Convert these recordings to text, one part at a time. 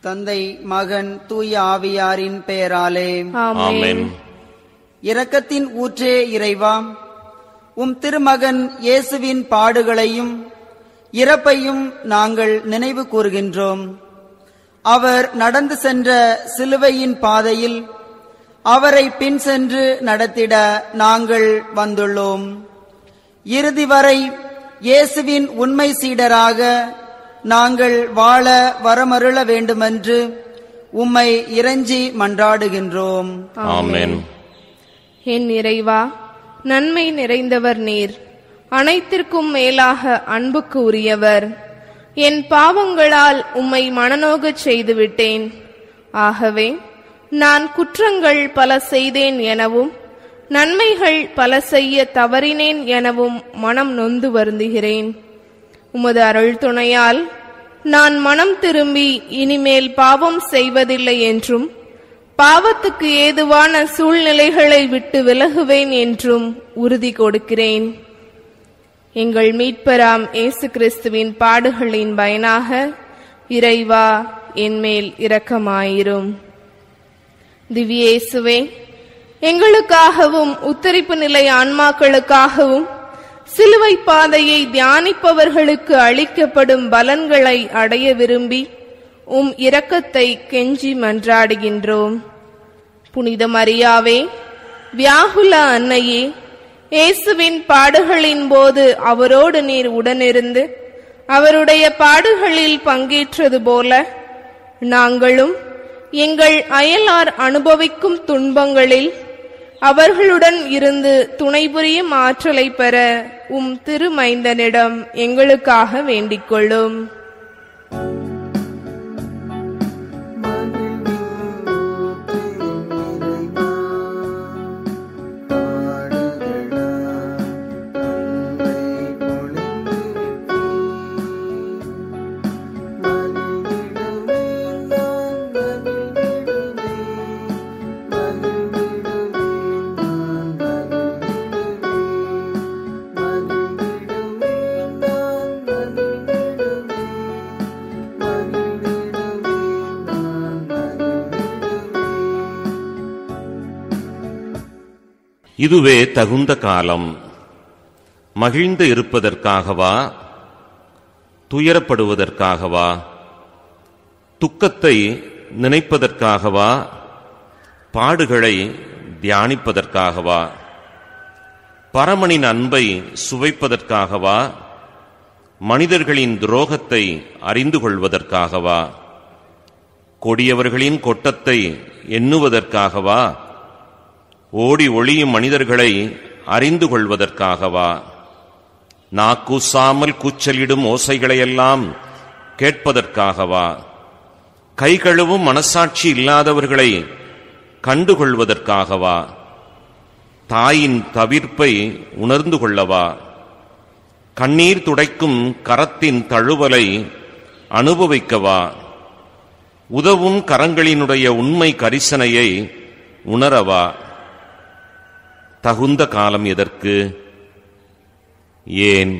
தந்தை மகன் தூய ஆவியாரின் பெயராலே ஆமென் ஆமென் இரக்கத்தின் ஊற்றே இறைவா உம் திருமகன் இயேசுவின் பாடுகளையும் இறப்பையும் நாங்கள் நினைவு கூறுகின்றோம் அவர் நடந்து சென்ற சிலுவையின் பாதையில் அவரை பின் சென்று நடத்திட நாங்கள் வந்துள்ளோம் இறுதி வரை இயேசுவின் உண்மை சீடராக நாங்கள் வாழ வரமருள வேண்டுமென்று உம்மை இறைஞ்சி மன்றாடுகின்றோம் ஆமென் என் இறைவா நன்மை நிறைந்தவர் நீர் அனைத்திற்கும் மேலாக அன்புக்கு உரியவர் என் பாவங்களால் உம்மை மனநோகச் செய்துவிட்டேன் ஆகவே நான் குற்றங்கள் பல செய்தேன் எனவும் நன்மைகள் பல செய்ய தவறினேன் எனவும் மனம் நொந்து வருந்துகிறேன் உமது அருள் துணையால் நான் மனம் திரும்பி இனிமேல் பாவம் செய்வதில்லை என்றும் பாவத்துக்கு ஏதுவான சூழ்நிலைகளை விட்டு விலகுவேன் என்றும் உறுதி கொடுக்கிறேன் எங்கள் மீட்பராம் இயேசு கிறிஸ்துவின் பாடுகளின் பயனாக இறைவா என்மேல் இரக்கமாயிரும் திவ்யேசுவே எங்களுக்காகவும் உத்தரிப்பு நிலை ஆன்மாக்களுக்காகவும் சிலுவை பாதையை தியானிப்பவர்களுக்கு அளிக்கப்படும் பலன்களை அடைய விரும்பி உம் இரக்கத்தை கெஞ்சி மன்றாடுகின்றோம் புனித மரியாவே வியாகுல அன்னையே இயேசுவின் பாடுகளின் போது அவரோடு நீர் உடனிருந்து அவருடைய பாடுகளில் பங்கேற்றது போல நாங்களும் எங்கள் அயலார் அனுபவிக்கும் துன்பங்களில் அவர்களுடன் இருந்து துணை புரியும் ஆற்றலை பெற உம் திருமைந்தனிடம் எங்களுக்காக வேண்டிக் கொள்ளும் இதுவே தகுந்த காலம் மகிழ்ந்து இருப்பதற்காகவா துயரப்படுவதற்காகவா துக்கத்தை நினைப்பதற்காகவா பாடுகளை தியானிப்பதற்காகவா பரமனின் அன்பை சுவைப்பதற்காகவா மனிதர்களின் துரோகத்தை அறிந்து கொள்வதற்காகவா கொடியவர்களின் கொட்டத்தை எண்ணுவதற்காகவா ஓடி ஒளியும் மனிதர்களை அறிந்து கொள்வதற்காகவா நாக்கூசாமல் கூச்சலிடும் ஓசைகளையெல்லாம் கேட்பதற்காகவா கை கழுவும் மனசாட்சி இல்லாதவர்களை கண்டுகொள்வதற்காகவா தாயின் தவிர்ப்பை உணர்ந்து கொள்ளவா கண்ணீர் துடைக்கும் கரத்தின் தழுவலை அனுபவிக்கவா உதவும் கரங்களினுடைய உண்மை கரிசனையை உணரவா தகுந்த காலம் எதற்கு ஏன்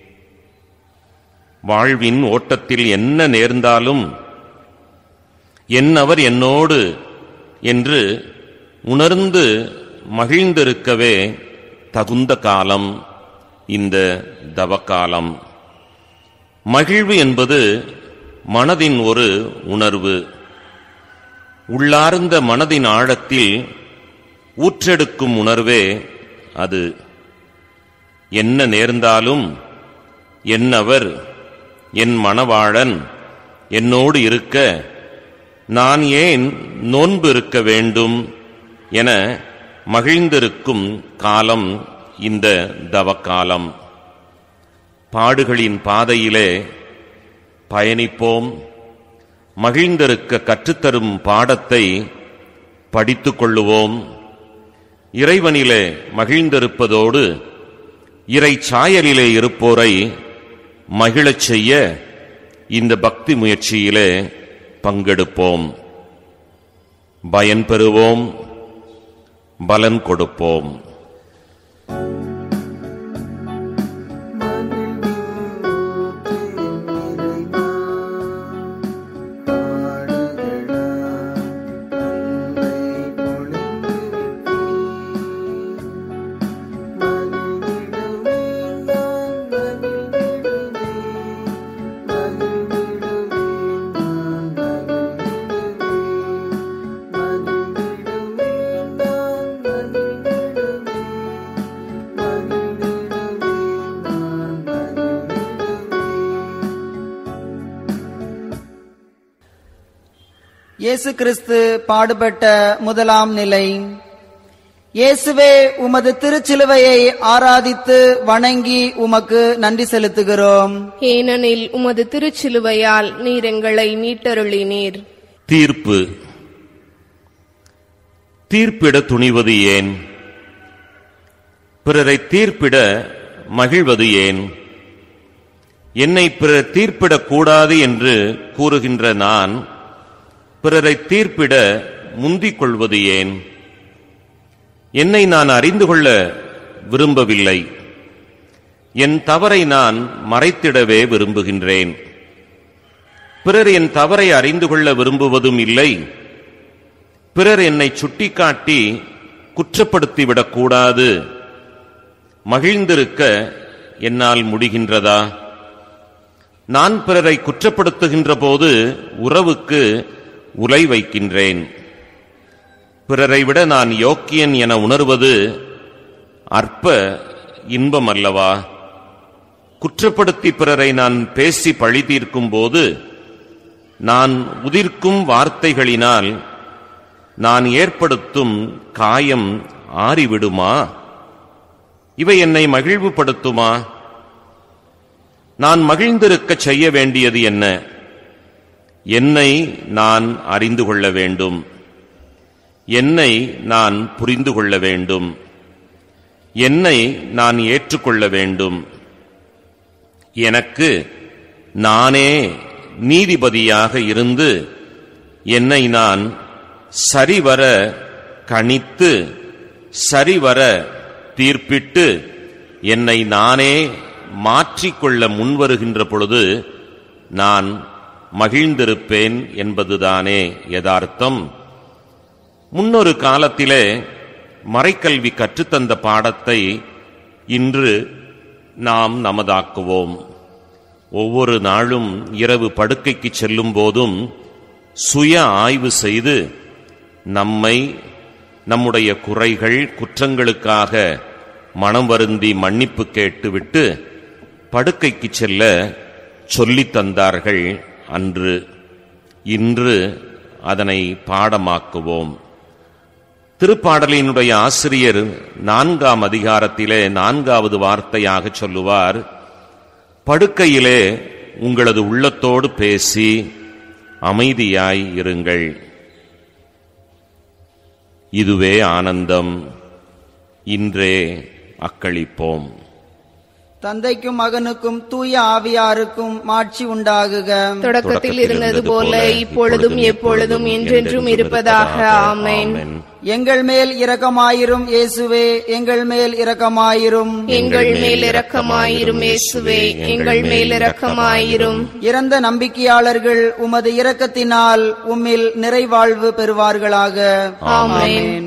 வாழ்வின் ஓட்டத்தில் என்ன நேர்ந்தாலும் என்னவர் என்னோடு என்று உணர்ந்து மகிழ்ந்திருக்கவே தகுந்த காலம் இந்த தவக்காலம் மகிழ்வு என்பது மனதின் ஒரு உணர்வு உள்ளார்ந்த மனதின் ஆழத்தில் ஊற்றெடுக்கும் உணர்வே அது என்ன நேர்ந்தாலும் என்னவர் என் மணவாளன் என்னோடு இருக்க நான் ஏன் நோன்பு இருக்க வேண்டும் என மகிழ்ந்திருக்கும் காலம் இந்த தவக்காலம் பாடுகளின் பாதையிலே பயணிப்போம் மகிழ்ந்திருக்க கற்றுத்தரும் பாடத்தை படித்துக் கொள்ளுவோம் இறைவனிலே மகிழ்ந்திருப்பதோடு இறை சாயலிலே இருப்போரை மகிழச் செய்ய இந்த பக்தி முயற்சியிலே பங்கெடுப்போம் பயன் பெறுவோம் பலன் கொடுப்போம் மகிழ்வின் ஊற்றே இறைவா, பாடுகள் இயேசு கிறிஸ்து பாடுபட்ட முதலாம் நிலை இயேசுவே உமது திருச்சிலுவையை ஆராதித்து வணங்கி உமக்கு நன்றி செலுத்துகிறோம் ஏனெனில் உமது திருச்சிலுவையால் நீர் எங்களை மீட்டருளினீர் தீர்ப்பு தீர்ப்பிட துணிவது ஏன் பிறரை தீர்ப்பிட மகிழ்வது ஏன் என்னை பிறர் தீர்ப்பிடக் கூடாது என்று கூறுகின்ற நான் பிறரை தீர்ப்பிட முந்திக் கொள்வது ஏன் என்னை நான் அறிந்து கொள்ள விரும்பவில்லை என் தவறை நான் மறைத்திடவே விரும்புகின்றேன் பிறர் என் தவறை அறிந்து கொள்ள விரும்புவதும் இல்லை பிறர் என்னை சுட்டிக்காட்டி குற்றப்படுத்திவிடக் கூடாது மகிழ்ந்திருக்க என்னால் முடிகின்றதா நான் பிறரை குற்றப்படுத்துகின்ற போது உறவுக்கு உலை வைக்கின்றேன் பிறரை விட நான் யோக்கியன் என உணர்வது அற்ப இன்பம் அல்லவா குற்றப்படுத்தி பிறரை நான் பேசி பழி தீர்க்கும் போது நான் உதிர்க்கும் வார்த்தைகளினால் நான் ஏற்படுத்தும் காயம் ஆறிவிடுமா இவை என்னை மகிழ்வுபடுத்துமா நான் மகிழ்ந்திருக்கச் செய்ய வேண்டியது என்ன என்னை நான் அறிந்து கொள்ள வேண்டும் என்னை நான் புரிந்து கொள்ள வேண்டும் என்னை நான் ஏற்றுக்கொள்ள வேண்டும் எனக்கு நானே நீதிபதியாக இருந்து என்னை நான் சரிவர கணித்து சரிவர தீர்ப்பிட்டு என்னை நானே மாற்றிக்கொள்ள முன்வருகின்ற பொழுது நான் மகிழ்ந்திருப்பேன் என்பதுதானே யதார்த்தம் முன்னொரு காலத்திலே மறைக்கல்வி கற்றுத்தந்த பாடத்தை இன்று நாம் நமதாக்குவோம் ஒவ்வொரு நாளும் இரவு படுக்கைக்கு செல்லும் போதும் சுய ஆய்வு செய்து நம்மை நம்முடைய குறைகள் குற்றங்களுக்காக மனம் வருந்தி மன்னிப்பு கேட்டுவிட்டு படுக்கைக்கு செல்ல சொல்லித் தந்தார்கள் அன்று இன்று அதனை பாடமாக்குவோம் திருப்பாடலினுடைய ஆசிரியர் நான்காம் அதிகாரத்திலே நான்காவது வார்த்தையாக சொல்லுவார் படுக்கையிலே உங்களது உள்ளத்தோடு பேசி அமைதியாய் இருங்கள் இதுவே ஆனந்தம் இன்றே அக்களிப்போம் தந்தைக்கும் மகனுக்கும் தூய ஆவியாருக்கும் மாட்சி உண்டாகுக தொடக்கத்தில் இருந்தது போல இப்பொழுதும் எப்பொழுதும் என்றென்றும் இருப்பதாக ஆமென் எங்கள் மேல் இரக்கமாயிரும் இயேசுவே எங்கள் மேல் இரக்கமாயிரும் எங்கள் மேல் இரக்கமாயிரும் இயேசுவே எங்கள் மேல் இரக்கமாயிரும் இறந்த நம்பிக்கையாளர்கள் உமது இரக்கத்தினால் உம்மில் நிறைவாழ்வு பெறுவார்களாக ஆமென்.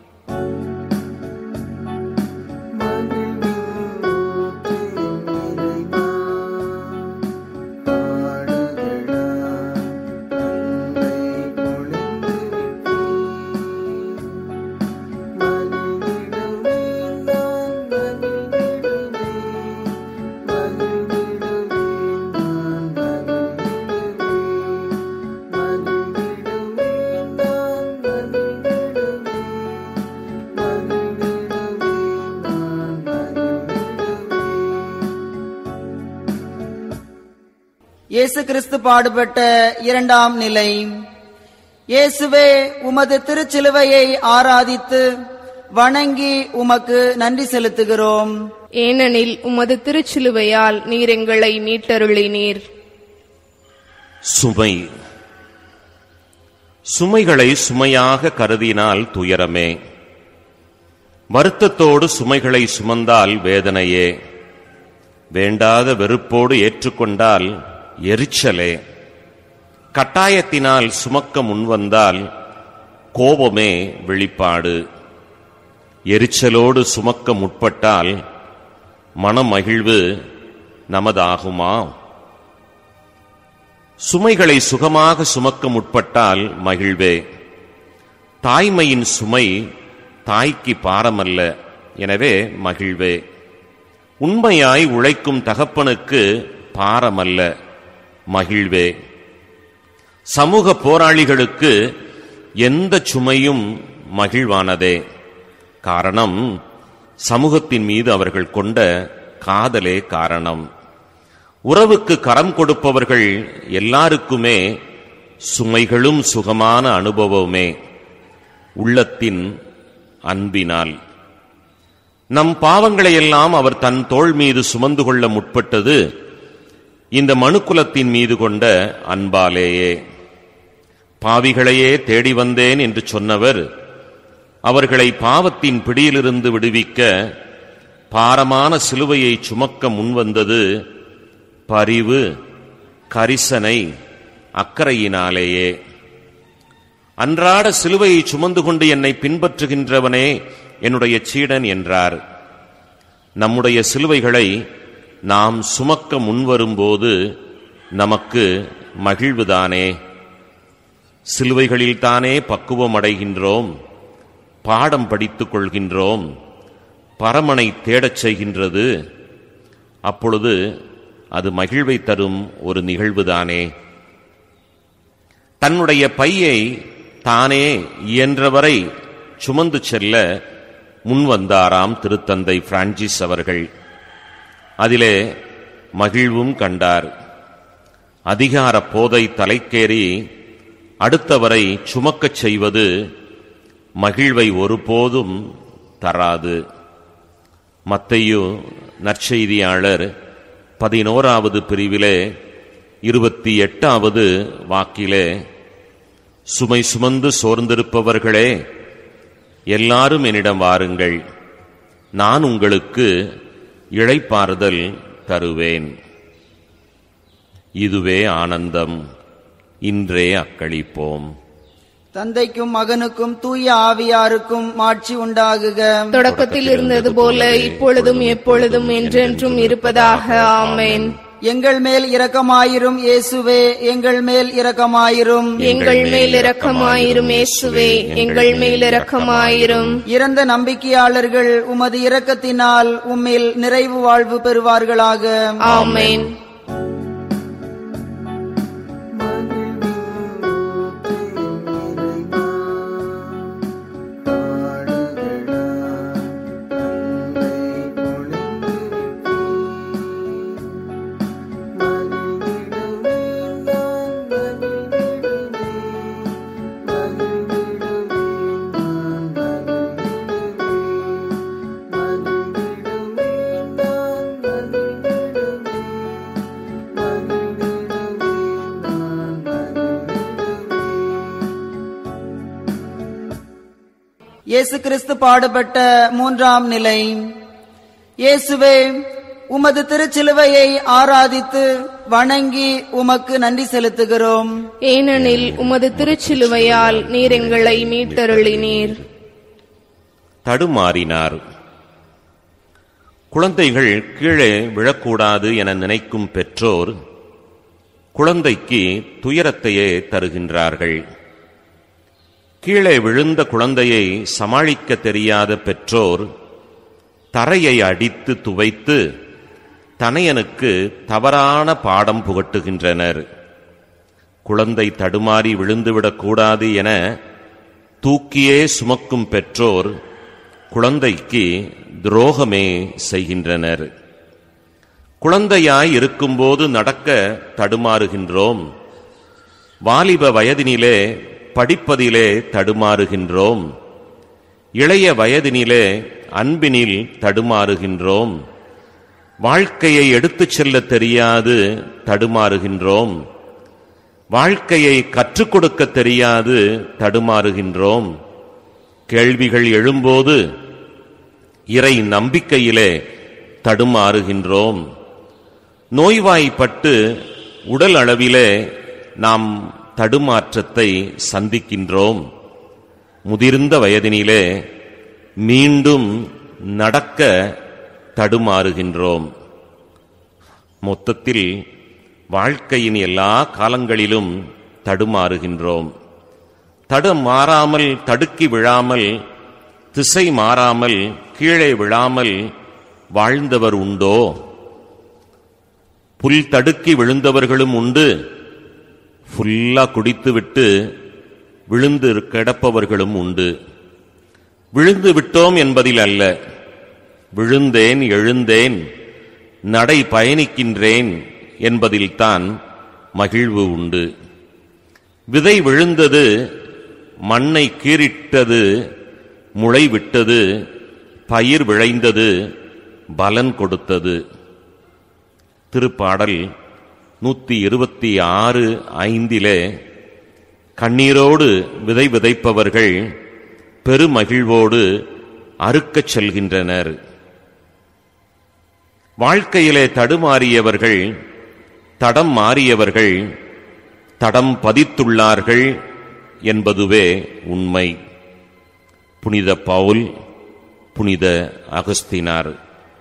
இயேசு கிறிஸ்து பாடுபட்ட இரண்டாம் நிலை இயேசுவே உமது திருச்சிலுவையை ஆராதித்து வணங்கி உமக்கு நன்றி செலுத்துகிறோம் ஏனெனில் உமது திருச்சிலுவையால் நீர் எங்களை மீட்டருளினீர் சுமை சுமைகளை சுமையாக கருதினால் துயரமே வருத்தத்தோடு சுமைகளை சுமந்தால் வேதனையே வேண்டாத வெறுப்போடு ஏற்றுக்கொண்டால் எரிச்சலே கட்டாயத்தினால் சுமக்க முன்வந்தால் கோபமே வெளிப்பாடு எரிச்சலோடு சுமக்க முற்பட்டால் மனமகிழ்வு நமதாகுமா சுமைகளை சுகமாக சுமக்க முற்பட்டால் மகிழ்வே தாய்மையின் சுமை தாய்க்கு பாரமல்ல எனவே மகிழ்வே உண்மையாய் உழைக்கும் தகப்பனுக்கு பாரமல்ல மகிழ்வே சமூக போராளிகளுக்கு எந்த சுமையும் மகிழ்வானதே காரணம் சமூகத்தின் மீது அவர்கள் கொண்ட காதலே காரணம் உறவுக்கு கரம் கொடுப்பவர்கள் எல்லாருக்குமே சுமைகளும் சுகமான அனுபவமே உள்ளத்தின் அன்பினால் நம் பாவங்களை எல்லாம் அவர் தன் தோள் மீது சுமந்து கொள்ள முற்பட்டது இந்த மனுக்குலத்தின் மீது கொண்ட அன்பாலேயே பாவிகளையே தேடி வந்தேன் என்று சொன்னவர் அவர்களை பாவத்தின் பிடியிலிருந்து விடுவிக்க பாரமான சிலுவையை சுமக்க முன்வந்தது பரிவு கரிசனை அக்கறையினாலேயே அன்றாட சிலுவையை சுமந்து கொண்டு என்னை பின்பற்றுகின்றவனே என்னுடைய சீடன் என்றார் நம்முடைய சிலுவைகளை நாம் சுமக்க முன்வரும்போது நமக்கு மகிழ்வுதானே சிலுவைகளில்தானே பக்குவம் அடைகின்றோம் பாடம் படித்துக் கொள்கின்றோம் பரமனை தேடச் செய்கின்றது அப்பொழுது அது மகிழ்வை தரும் ஒரு நிகழ்வுதானே தன்னுடைய பையை தானே இயன்றவரை சுமந்து செல்ல முன்வந்தாராம் திருத்தந்தை பிரான்சிஸ் அவர்கள் அதிலே மகிழ்வும் கண்டார் அதிகார போதை தலைக்கேறி அடுத்தவரை சுமக்கச் செய்வது மகிழ்வை ஒருபோதும் தராது மத்தையு நற்செய்தியாளர் பதினோராவது பிரிவிலே இருபத்தி எட்டாவது வாக்கிலே சுமை சுமந்து சோர்ந்திருப்பவர்களே எல்லாரும் என்னிடம் வாருங்கள் நான் உங்களுக்கு இளைப்பாறுதல் தருவேன் இதுவே ஆனந்தம் இன்றே அக்களிப்போம் தந்தைக்கும் மகனுக்கும் தூய ஆவியாருக்கும் மாட்சி உண்டாகுக தொடக்கத்தில் இருந்தது போல இப்பொழுதும் எப்பொழுதும் என்றென்றும் இருப்பதாக ஆமென் எங்கள் மேல் இரக்கமாயிரும் இயேசுவே எங்கள் மேல் இரக்கமாயிரும் எங்கள் மேல் இரக்கமாயிரும் இயேசுவே எங்கள் மேல் இரக்கமாயிரும் இறந்த நம்பிக்கையாளர்கள் உமது இரக்கத்தினால் உம்மில் நிறைவு வாழ்வு பெறுவார்களாக ஆமென் இயேசு கிறிஸ்து பாடுபட்ட மூன்றாம் நிலை இயேசுவே உமது திருச்சிலுவையை ஆராதித்து வணங்கி உமக்கு நன்றி செலுத்துகிறோம் ஏனெனில் உமது திருச்சிலுவையால் நீர் எங்களை மீட்டருளினீர் தடுமாறினார் குழந்தைகள் கீழே விழக்கூடாது என நினைக்கும் பெற்றோர் குழந்தைக்கு துயரத்தையே தருகின்றார்கள் கீழே விழுந்த குழந்தையை சமாளிக்க தெரியாத பெற்றோர் தரையை அடித்து துவைத்து தனையனுக்கு தவறான பாடம் புகட்டுகின்றனர் குழந்தை தடுமாறி விழுந்துவிடக்கூடாது என தூக்கியே சுமக்கும் பெற்றோர் குழந்தைக்கு துரோகமே செய்கின்றனர் குழந்தையாய் இருக்கும்போது நடக்க தடுமாறுகின்றோம் வாலிப வயதினிலே படிப்பதிலே தடுமாறுகின்றோம் இளைய வயதினிலே அன்பினில் தடுமாறுகின்றோம் வாழ்க்கையை எடுத்துச் செல்ல தெரியாது தடுமாறுகின்றோம் வாழ்க்கையை கற்றுக் கொடுக்க தெரியாது தடுமாறுகின்றோம் கேள்விகள் எழும்போது இறை நம்பிக்கையிலே தடுமாறுகின்றோம் நோய்வாய்ப்பட்டு உடல் அளவிலே நாம் தடுமாற்றத்தை சந்திக்கின்றோம் முதிர்ந்த வயதினிலே மீண்டும் நடக்க தடுமாறுகின்றோம் மொத்தத்தில் வாழ்க்கையின் எல்லா காலங்களிலும் தடுமாறுகின்றோம் தடம் மாறாமல் தடுக்கி விழாமல் திசை மாறாமல் கீழே விழாமல் வாழ்ந்தவர் உண்டோ புல் தடுக்கி விழுந்தவர்களும் உண்டு ஃபுல்லா குடித்துவிட்டு விழுந்து கிடப்பவர்களும் உண்டு விழுந்து விட்டோம் என்பதில் அல்ல விழுந்தேன் எழுந்தேன் நடை பயணிக்கின்றேன் என்பதில்தான் மகிழ்வு உண்டு விதை விழுந்தது மண்ணை கீறிட்டது முளை விட்டது பயிர் விளைந்தது பலன் கொடுத்தது திருப்பாடல் நூத்தி இருபத்தி ஆறு ஐந்திலே கண்ணீரோடு விதை விதைப்பவர்கள் பெருமகிழ்வோடு அறுக்கச் செல்கின்றனர் வாழ்க்கையிலே தடுமாறியவர்கள் தடம் மாறியவர்கள் தடம் பதித்துள்ளார்கள் என்பதுவே உண்மை புனித பவுல் புனித அகஸ்தினார்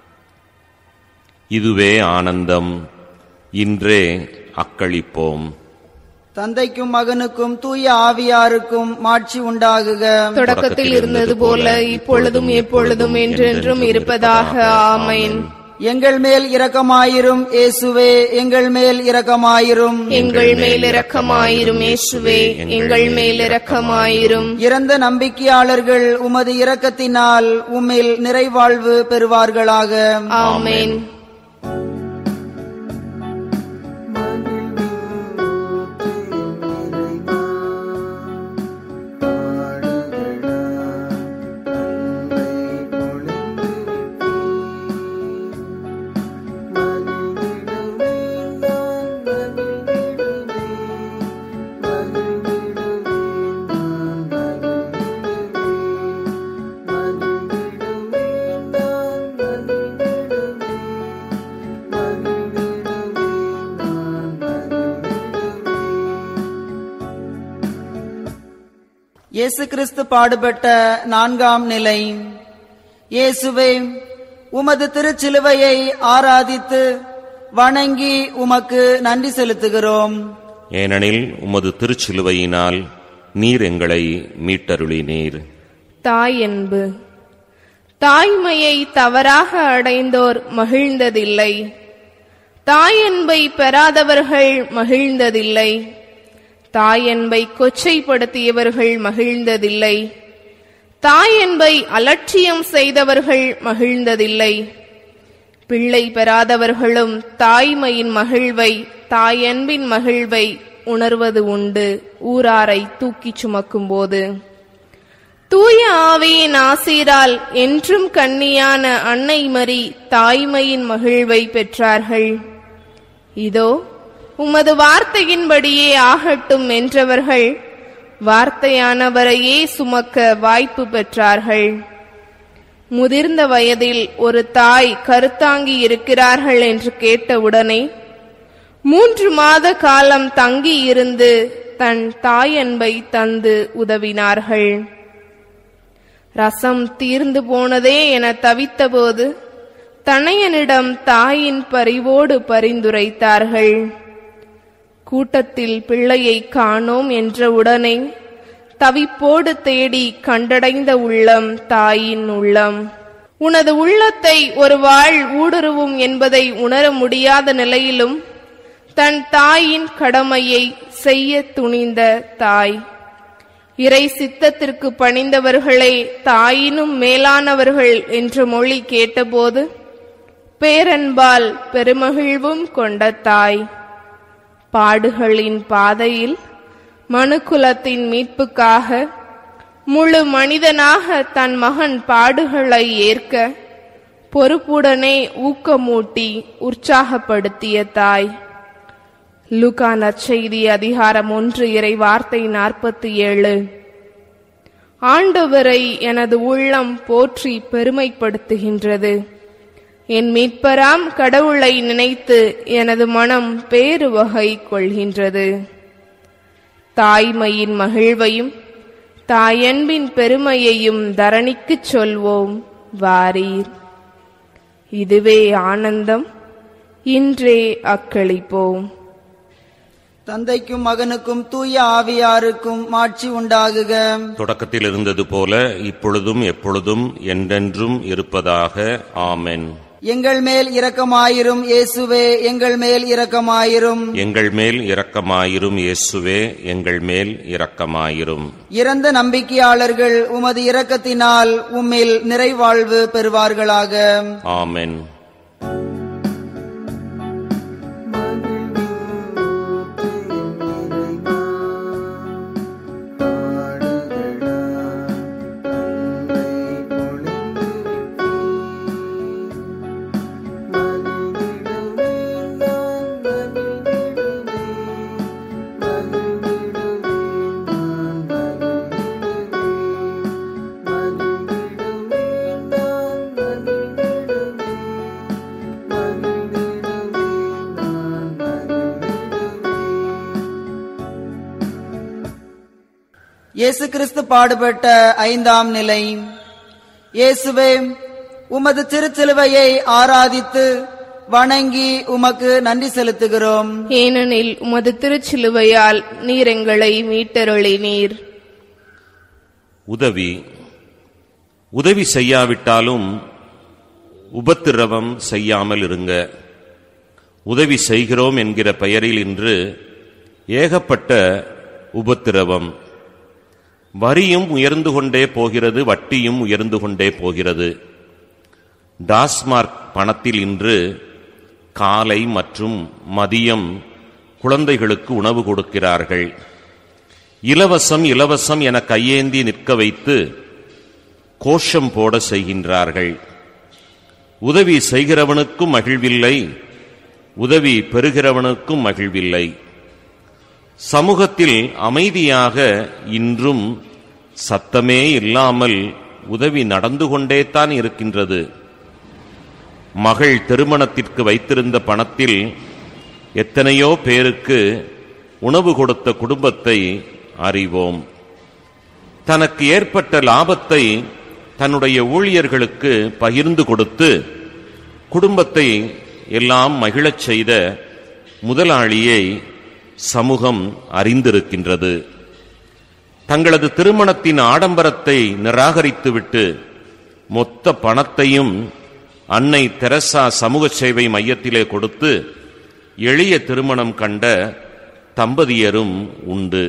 இதுவே ஆனந்தம் இன்றே அக்களிப்போம் தந்தைக்கும் மகனுக்கும் தூய ஆவியாருக்கும் மாட்சி உண்டாகுக தொடக்கத்தில் இருந்தது போல இப்பொழுதும் எப்பொழுதும் என்றென்றும் இருப்பதாக ஆமென் எங்கள் மேல் இரக்கமாயிரும் இயேசுவே எங்கள் மேல் இரக்கமாயிரும் எங்கள் மேல் இரக்கமாயிரும் இயேசுவே எங்கள் மேல் இரக்கமாயிரும் இறந்த நம்பிக்கையாளர்கள் உமது இரக்கத்தினால் உம்மில் நிறைவாழ்வு பெறுவார்களாக ஆமென் இயேசு கிறிஸ்து பாடுபட்ட நான்காம் நிலை இயேசுவே உமது திருச்சிலுவையை ஆராதித்து வணங்கி உமக்கு நன்றி செலுத்துகிறோம் ஏனெனில் உமது திருச்சிலுவையினால் நீர் எங்களை மீட்டருளினீர் தாய் அன்பு தாய்மையை தவறாக அடைந்தோர் மகிழ்ந்ததில்லை தாயன்பை பெறாதவர்கள் மகிழ்ந்ததில்லை தாயன்பை கொச்சைப்படுத்தியவர்கள் மகிழ்ந்ததில்லை தாயன்பை அலட்சியம் செய்தவர்கள் மகிழ்ந்ததில்லை பிள்ளை பெறாதவர்களும் தாய்மையின் மகிழ்வை தாயன்பின் மகிழ்வை உணர்வது உண்டு ஊராரை தூக்கிச் சுமக்கும்போது தூய ஆவியின் ஆசீரால் என்றும் கன்னியான அன்னை மரி தாய்மையின் மகிழ்வை பெற்றார்கள் இதோ உமது வார்த்தையின்படியே ஆகட்டும் என்றவர்கள் வார்த்தையானவரையே சுமக்க வாய்ப்பு பெற்றார்கள் முதிர்ந்த வயதில் ஒரு தாய் கருத்தாங்கி இருக்கிறார்கள் என்று கேட்டவுடனே மூன்று மாத காலம் தங்கி இருந்து தன் தாயன்பை தந்து உதவினார்கள் ரசம் தீர்ந்து போனதே என தவித்தபோது தனையனிடம் தாயின் பரிவோடு பரிந்துரைத்தார்கள் கூட்டத்தில் பிள்ளையை காணோம் என்ற உடனே தவிப்போடு தேடி கண்டடைந்த உள்ளம் தாயின் உள்ளம் உனது உள்ளத்தை ஒரு வாழ் ஊடுருவும் என்பதை உணர முடியாத நிலையிலும் தன் தாயின் கடமையை செய்ய துணிந்த தாய் இறை சித்தத்திற்கு பணிந்தவர்களே தாயினும் மேலானவர்கள் என்ற மொழி கேட்டபோது பேரன்பால் பெருமகிழ்வும் கொண்ட தாய் பாடுகளின் பாதையில் மனுக்குலத்தின் மீட்புக்காக முழு மனிதனாக தன் மகன் பாடுகளை ஏற்க பொறுப்புடனே ஊக்கமூட்டி உற்சாகப்படுத்திய தாய் லூகா நற்செய்தி அதிகாரம் ஒன்று இறை வார்த்தை நாற்பத்தி ஏழு ஆண்டவரை எனது உள்ளம் போற்றி பெருமைப்படுத்துகின்றது என் மீட்பராம் கடவுளை நினைத்து எனது மனம் பேரு வகை கொள்கின்றது தாய்மையின் மகிழ்வையும் தாயன்பின் பெருமையையும் தரணிக்குச் சொல்வோம் வாரீர் இதுவே ஆனந்தம் இன்றே அக்களிப்போம் தந்தைக்கும் மகனுக்கும் தூய ஆவியாருக்கும் மாட்சி உண்டாகுக தொடக்கத்தில் இருந்தது போல இப்பொழுதும் எப்பொழுதும் என்றென்றும் இருப்பதாக ஆமென் எங்கள் மேல் இரக்கமாயிரும் இயேசுவே எங்கள் மேல் இரக்கமாயிரும் எங்கள் மேல் இரக்கமாயிரும் இயேசுவே எங்கள் மேல் இரக்கமாயிரும் இறந்த நம்பிக்கையாளர்கள் உமது இரக்கத்தினால் உம்மில் நிறைவாழ்வு பெறுவார்களாக ஆமென் இயேசு கிறிஸ்து பாடுபட்ட ஐந்தாம் நிலை இயேசுவே உமது திருச்சிலுவையை ஆராதித்து வணங்கி உமக்கு நன்றி செலுத்துகிறோம் ஏனெனில் உமது திருச்சிலுவையால் நீர் எங்களை மீட்டருளினீர் உதவி உதவி செய்யாவிட்டாலும் உபத்திரவம் செய்யாமல் இருங்க உதவி செய்கிறோம் என்கிற பெயரில் இன்று ஏகப்பட்ட உபத்திரவம் வரியும் உயர்ந்து கொண்டே போகிறது வட்டியும் உயர்ந்து கொண்டே போகிறது டாஸ்மார்க் பணத்தில் இன்று காலை மற்றும் மதியம் குழந்தைகளுக்கு உணவு கொடுக்கிறார்கள் இலவசம் இலவசம் என கையேந்தி நிற்க வைத்து கோஷம் போட செய்கின்றார்கள் உதவி செய்கிறவனுக்கும் மகிழ்வில்லை உதவி பெறுகிறவனுக்கும் மகிழ்வில்லை சமூகத்தில் அமைதியாக இன்றும் சத்தமே இல்லாமல் உதவி நடந்து கொண்டேதான் இருக்கின்றது மகள் திருமணத்திற்கு வைத்திருந்த பணத்தில் எத்தனையோ பேருக்கு உணவு கொடுத்த குடும்பத்தை அறிவோம் தனக்கு ஏற்பட்ட லாபத்தை தன்னுடைய ஊழியர்களுக்கு பகிர்ந்து கொடுத்து குடும்பத்தை எல்லாம் மகிழச் செய்த முதலாளியை சமூகம் அறிந்திருக்கின்றது தங்களது திருமணத்தின் ஆடம்பரத்தை நிராகரித்துவிட்டு மொத்த பணத்தையும் அன்னை தெரசா சமூக சேவை மையத்திலே கொடுத்து எளிய திருமணம் கண்ட தம்பதியரும் உண்டு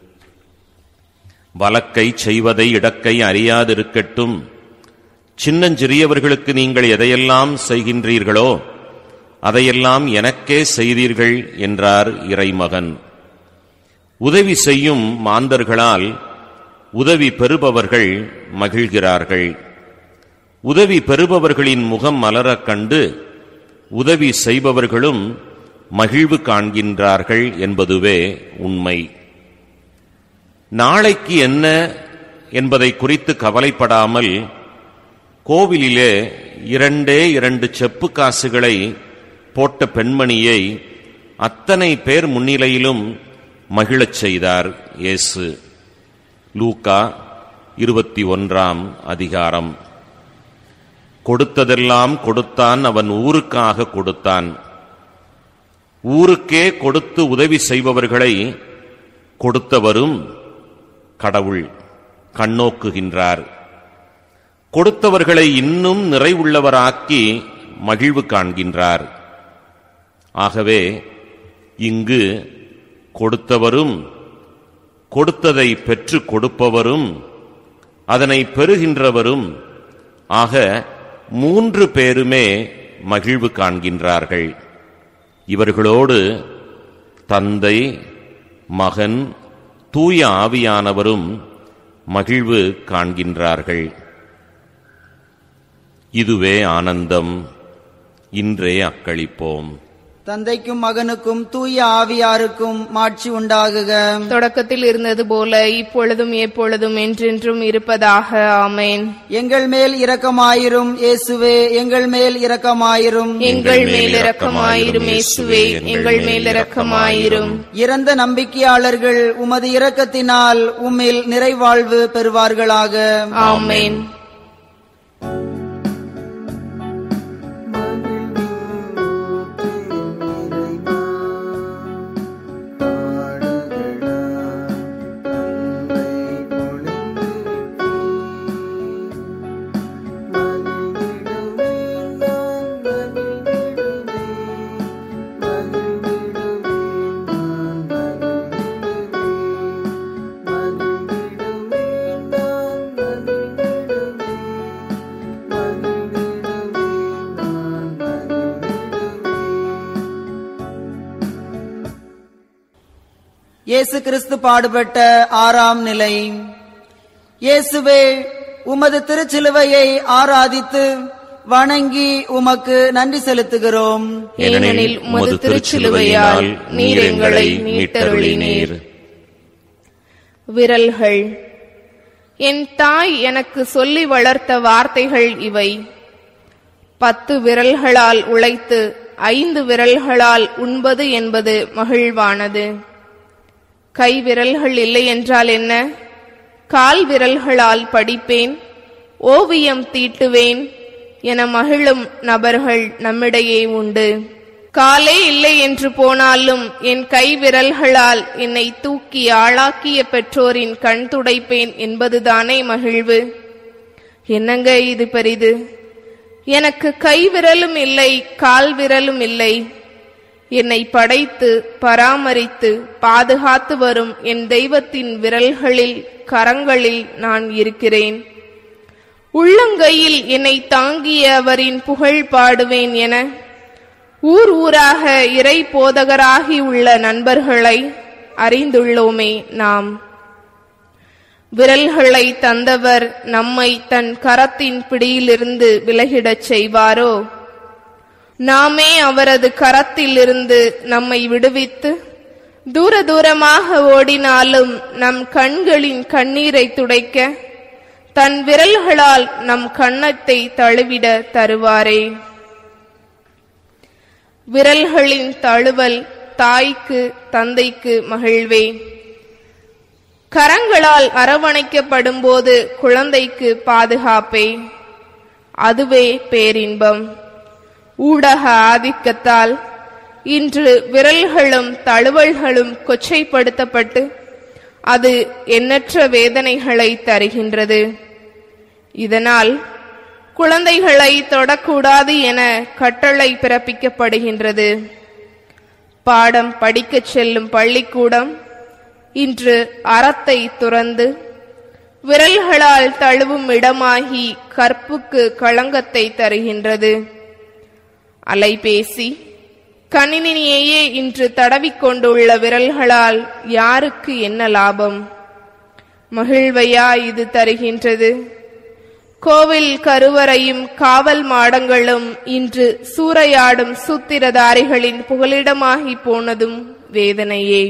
வலக்கை செய்வதை இடக்கை அறியாதிருக்கட்டும் சின்னஞ்சிறியவர்களுக்கு நீங்கள் எதையெல்லாம் செய்கின்றீர்களோ அதையெல்லாம் எனக்கே செய்தீர்கள் என்றார் இறைமகன் உதவி செய்யும் மாந்தர்களால் உதவி பெறுபவர்கள் மகிழ்கிறார்கள் உதவி பெறுபவர்களின் முகம் மலரக் கண்டு உதவி செய்பவர்களும் மகிழ்வு காண்கின்றார்கள் என்பதுவே உண்மை நாளைக்கு என்ன என்பதை குறித்து கவலைப்படாமல் கோவிலிலே இரண்டே இரண்டு செப்பு காசுகளை போட்ட பெண்மணியை அத்தனை பேர் முன்னிலையிலும் மகிழச் செய்தார் இயேசு லூக்கா இருபத்தி ஒன்றாம் அதிகாரம் கொடுத்ததெல்லாம் கொடுத்தான் அவன் ஊருக்காக கொடுத்தான் ஊருக்கே கொடுத்து உதவி செய்பவர்களை கொடுத்தவரும் கடவுள் கண்ணோக்குகின்றார் கொடுத்தவர்களை இன்னும் நிறைவுள்ளவராக்கி மகிழ்வு காண்கின்றார் ஆகவே இங்கு கொடுத்தவரும் கொடுத்ததை பெற்றுக் கொடுப்பவரும் அதனை பெறுகின்றவரும் ஆக மூன்று பேருமே மகிழ்வு காண்கின்றார்கள் இவர்களோடு தந்தை மகன் தூய ஆவியானவரும் மகிழ்வு காண்கின்றார்கள் இதுவே ஆனந்தம் இன்றே அக்களிப்போம் தந்தைக்கும் மகனுக்கும் தூய ஆவியாருக்கும் மாட்சி உண்டாகுக தொடக்கத்தில் இருந்தது போல இப்பொழுதும் எப்பொழுதும் என்றென்றும் இருப்பதாக ஆமேன் எங்கள் மேல் இரக்கமாயிரும் இயேசுவே எங்கள் மேல் இரக்கமாயிரும் எங்கள் மேல் இரக்கமாயிரும் இயேசுவே எங்கள் மேல் இரக்கமாயிரும் இறந்த நம்பிக்கையாளர்கள் உமது இரக்கத்தினால் உம்மில் நிறைவாழ்வு பெறுவார்களாக ஆமேன் இயேசு கிறிஸ்து பாடுபட்ட ஆறாம் நிலை இயேசுவே உமது திருச்சிலுவையை ஆராதித்து வணங்கி உமக்கு நன்றி செலுத்துகிறோம் ஏனெனில் உமது திருச்சிலுவையால் நீர் எங்களை மீட்டருளினீர் விரல்கள் என் தாய் எனக்கு சொல்லி வளர்த்த வார்த்தைகள் இவை பத்து விரல்களால் உழைத்து ஐந்து விரல்களால் உண்பது என்பது மகிழ்வானது கை விரல்கள் இல்லை என்றால் என்ன கால் விரல்களால் படிப்பேன் ஓவியம் தீட்டுவேன் என மகிழும் நபர்கள் நம்மிடையே உண்டு காலே இல்லை என்று போனாலும் என் கை விரல்களால் என்னை தூக்கி ஆளாக்கிய பெற்றோரின் கண் துடைப்பேன் என்பதுதானே மகிழ்வு என்னங்க இது பெரிது எனக்கு கை விரலும் இல்லை கால் விரலும் இல்லை என்னை படைத்து பராமரித்து பாதுகாத்து வரும் என் தெய்வத்தின் விரல்களில் கரங்களில் நான் இருக்கிறேன் உள்ளங்கையில் என்னை தாங்கிய அவரின் புகழ் பாடுவேன் என ஊர் ஊராக இறை போதகராகி உள்ள நண்பர்களை அறிந்துள்ளோமே நாம் விரல்களை தந்தவர் நம்மை தன் கரத்தின் பிடியிலிருந்து விலகிடச் செய்வாரோ நாமே அவரது கரத்திலிருந்து நம்மை விடுவித்து தூர தூரமாக ஓடினாலும் நம் கண்களின் கண்ணீரை துடைக்க தன் விரல்களால் நம் கன்னத்தை தழுவிட தருவாரே விரல்களின் தழுவல் தாய்க்கு தந்தைக்கு மகிழ்வே கரங்களால் அரவணைக்கப்படும் போது குழந்தைக்கு பாதுகாப்பே அதுவே பேரின்பம் ஊடக ஆதிக்கத்தால் இன்று விரல்களும் தழுவல்களும் கொச்சைப்படுத்தப்பட்டு அது எண்ணற்ற வேதனைகளை தருகின்றது இதனால் குழந்தைகளை தொடக்கூடாது என கட்டளை பிறப்பிக்கப்படுகின்றது பாடம் படிக்கச் செல்லும் பள்ளிக்கூடம் இன்று அறத்தை துறந்து விரல்களால் தழுவும் இடமாகி கற்புக்கு களங்கத்தை தருகின்றது அலைபேசி கணினியையே இன்று தடவிக்கொண்டுள்ள விரல்களால் யாருக்கு என்ன லாபம் மகிழ்வையா இது தருகின்றது கோவில் கருவறையும் காவல் மாடங்களும் இன்று சூறையாடும் சூத்திரதாரிகளின் புகலிடமாகி போனதும் வேதனையே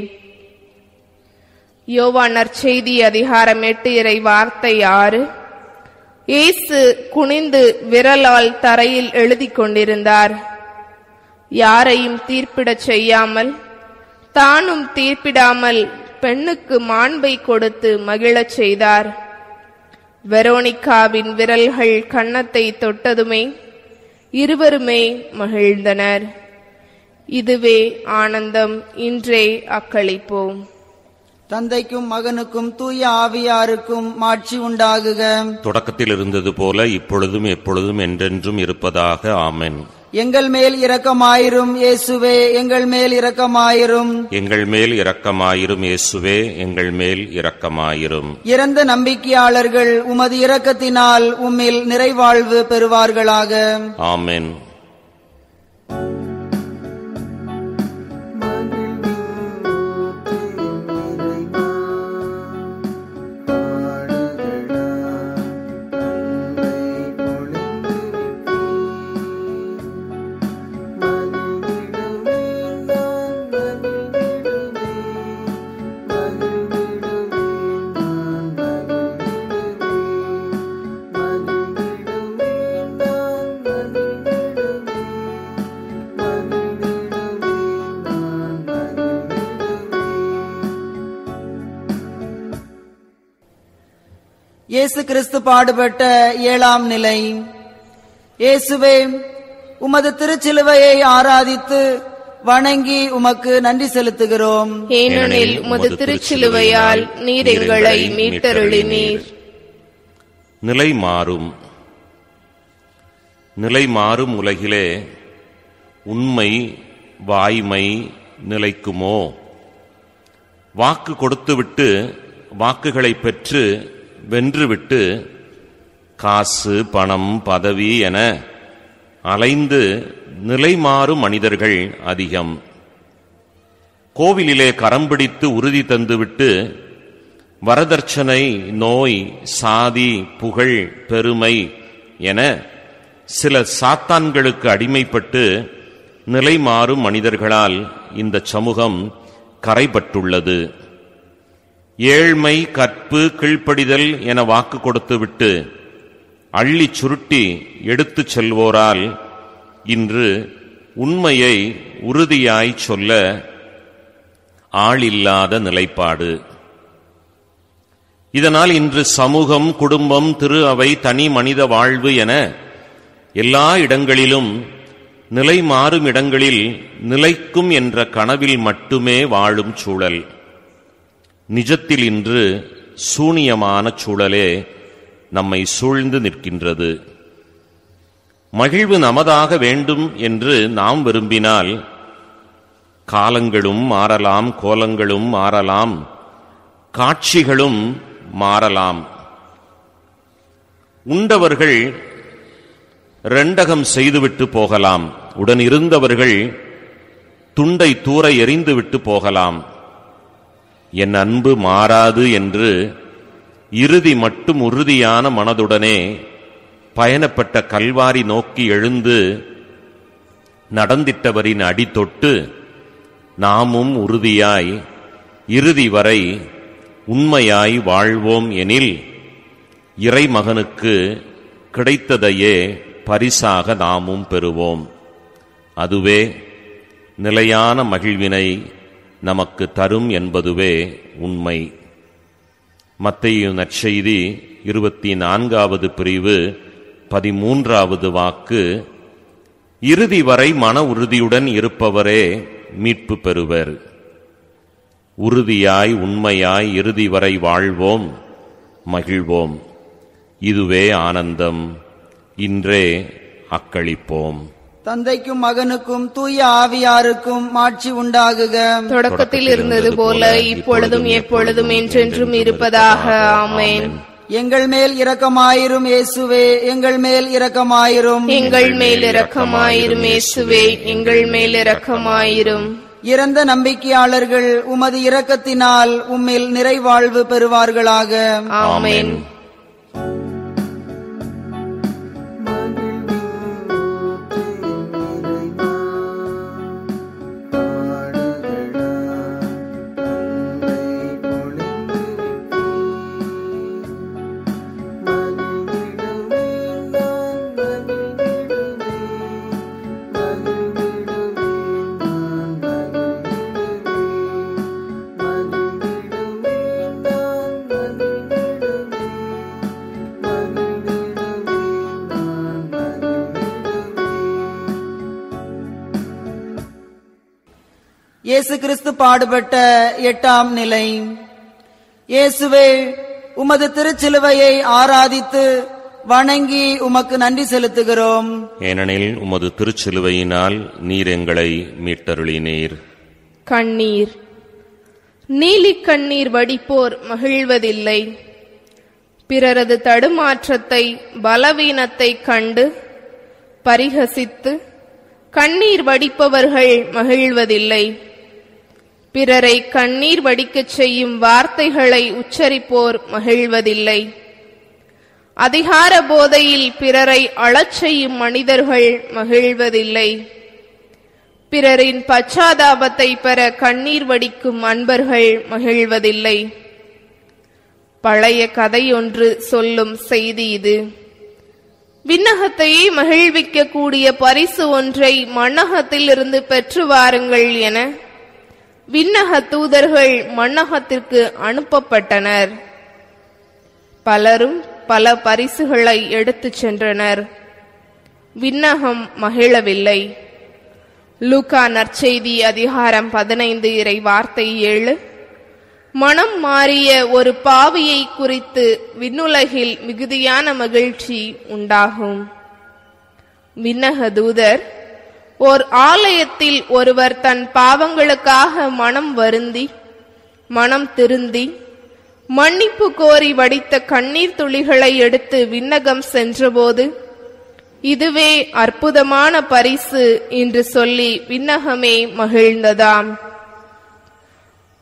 யோவான் நற்செய்தி அதிகாரம் எட்டு இறை வார்த்தை ஆறு இயேசு குனிந்து விரலால் தரையில் எழுதிக் கொண்டிருந்தார் யாரையும் தீர்ப்பிடச் செய்யாமல் தானும் தீர்ப்பிடாமல் பெண்ணுக்கு மாண்பை கொடுத்து மகிழச் செய்தார் வெரோனிகாவின் விரல்கள் கன்னத்தை தொட்டதுமே இருவருமே மகிழ்ந்தனர் இதுவே ஆனந்தம் இன்றே அக்களிப்போம் தந்தைக்கும் மகனுக்கும் தூய ஆவியாருக்கும் மாட்சி உண்டாகுக தொடக்கத்தில் இருந்தது போல இப்பொழுதும் எப்பொழுதும் என்றென்றும் இருப்பதாக ஆமென் எங்கள் மேல் இரக்கமாயிரும் இயேசுவே எங்கள் மேல் இரக்கமாயிரும் எங்கள் மேல் இரக்கமாயிரும் இயேசுவே எங்கள் மேல் இரக்கமாயிரும் இறந்த நம்பிக்கையாளர்கள் உமது இரக்கத்தினால் உம்மில் நிறைவாழ்வு பெறுவார்களாக ஆமென் இயேசு கிறிஸ்து பாடுபட்ட ஏழாம் நிலை இயேசுவே உமது திருச்சிலுவையை ஆராதித்து வணங்கி உமக்கு நன்றி செலுத்துகிறோம் ஏனெனில் உமது திருச்சிலுவையால் நீர் எங்களை மீட்டருளினீர் நிலை மாறும் நிலை மாறும் உலகிலே உண்மை வாய்மை நிலைக்குமோ வாக்கு கொடுத்துவிட்டு வாக்குகளை பெற்று வென்றுவிட்டு காசு பணம் பதவி என அலைந்து நிலை மாறும் மனிதர்கள் அதிகம் கோவிலிலே கரம் பிடித்து உறுதி தந்துவிட்டு வரதட்சணை நோய் சாதி புகழ் பெருமை என சில சாத்தான்களுக்கு அடிமைப்பட்டு நிலை மாறும் மனிதர்களால் இந்த சமூகம் கரைபட்டுள்ளது ஏழ்மை கற்பு கீழ்ப்படிதல் என வாக்கு கொடுத்துவிட்டு அள்ளி சுருட்டி எடுத்துச் செல்வோரால் இன்று உண்மையை உறுதியாய் சொல்ல ஆளில்லாத நிலைப்பாடு இதனால் இன்று சமூகம் குடும்பம் திரு அவை தனி மனித வாழ்வு என எல்லா இடங்களிலும் நிலை மாறும் இடங்களில் நிலைக்கும் என்ற கனவில் மட்டுமே வாழும் சூழல் நிஜத்தில் இன்று சூனியமான சூழலே நம்மை சூழ்ந்து நிற்கின்றது மகிழ்வு நமதாக வேண்டும் என்று நாம் விரும்பினால் காலங்களும் மாறலாம் கோலங்களும் மாறலாம் காட்சிகளும் மாறலாம் உண்டவர்கள் ரெண்டகம் செய்துவிட்டு போகலாம் உடன் இருந்தவர்கள் துண்டை தூர எறிந்துவிட்டு போகலாம் என் அன்பு மாறாது என்று இறுதி மட்டும் உறுதியான மனதுடனே பயணப்பட்ட கல்வாரி நோக்கி எழுந்து நடந்திட்டவரின் அடி தொட்டு நாமும் உறுதியாய் இறுதி வரை உண்மையாய் வாழ்வோம் எனில் இறைமகனுக்கு கிடைத்ததையே பரிசாக நாமும் பெறுவோம் அதுவே நிலையான மகிழ்வினை நமக்கு தரும் என்பதுவே உண்மை மத்தையு நற்செய்தி இருபத்தி நான்காவது பிரிவு பதிமூன்றாவது வாக்கு இறுதி வரை மன உறுதியுடன் இருப்பவரே மீட்பு பெறுவர் உறுதியாய் உண்மையாய் இறுதி வரை வாழ்வோம் மகிழ்வோம் இதுவே ஆனந்தம் இன்றே அக்களிப்போம் தந்தைக்கும் மகனுக்கும் தூய ஆவியாருக்கும் மாட்சி உண்டாகுக தொடக்கத்தில் இருந்தது போல இப்பொழுதும் எப்பொழுதும் என்றென்றும் இருப்பதாக ஆமென் எங்கள் மேல் இரக்கமாயிரும் இயேசுவே எங்கள் மேல் இரக்கமாயிரும் எங்கள் மேல் இரக்கமாயிரும் இயேசுவே எங்கள் மேல் இரக்கமாயிரும் இறந்த நம்பிக்கையாளர்கள் உமது இரக்கத்தினால் உம்மில் நிறைவாழ்வு பெறுவார்களாக ஆமென் இயேசு கிறிஸ்து பாடுபட்ட எட்டாம் நிலை இயேசுவே உமது திருச்சிலுவையை ஆராதித்து வணங்கி உமக்கு நன்றி செலுத்துகிறோம் ஏனெனில் உமது திருச்சிலுவையினால் நீர் எங்களை மீட்டருளினீர் கண்ணீர் நீலி கண்ணீர் வடிப்போர் மகிழ்வதில்லை பிறரது தடுமாற்றத்தை பலவீனத்தை கண்டு பரிகசித்து கண்ணீர் வடிப்பவர்கள் மகிழ்வதில்லை பிறரை கண்ணீர் வடிக்கச் செய்யும் வார்த்தைகளை உச்சரிப்போர் மகிழ்வதில்லை அதிகார போதையில் பிறரை அழச் செய்யும் மனிதர்கள் மகிழ்வதில்லை பிறரின் பச்சாதாபத்தை பெற கண்ணீர் வடிக்கும் அன்பர்கள் மகிழ்வதில்லை பழைய கதையொன்று சொல்லும் செய்தி இது விண்ணகத்தையே மகிழ்விக்க கூடிய பரிசு ஒன்றை மண்ணகத்திலிருந்து பெற்று வாருங்கள் என விண்ணக தூதர்கள் மண்ணகத்திற்கு அனுப்பப்பட்டனர் பலரும் பல பரிசுகளை எடுத்துச் சென்றனர் விண்ணகம் மகிழவில்லை லூகா நற்செய்தி அதிகாரம் பதினைந்து இறை வார்த்தை ஏழு மனம் மாறிய ஒரு பாவியை குறித்து விண்ணுலகில் மிகுதியான மகிழ்ச்சி உண்டாகும் விண்ணக தூதர் ஓர் ஆலயத்தில் ஒருவர் தன் பாவங்களுக்காக மனம் வருந்தி மனம் திருந்தி மன்னிப்பு கோரி வடித்த கண்ணீர் துளிகளை எடுத்து விண்ணகம் சென்றபோது இதுவே அற்புதமான பரிசு என்று சொல்லி விண்ணகமே மகிழ்ந்ததாம்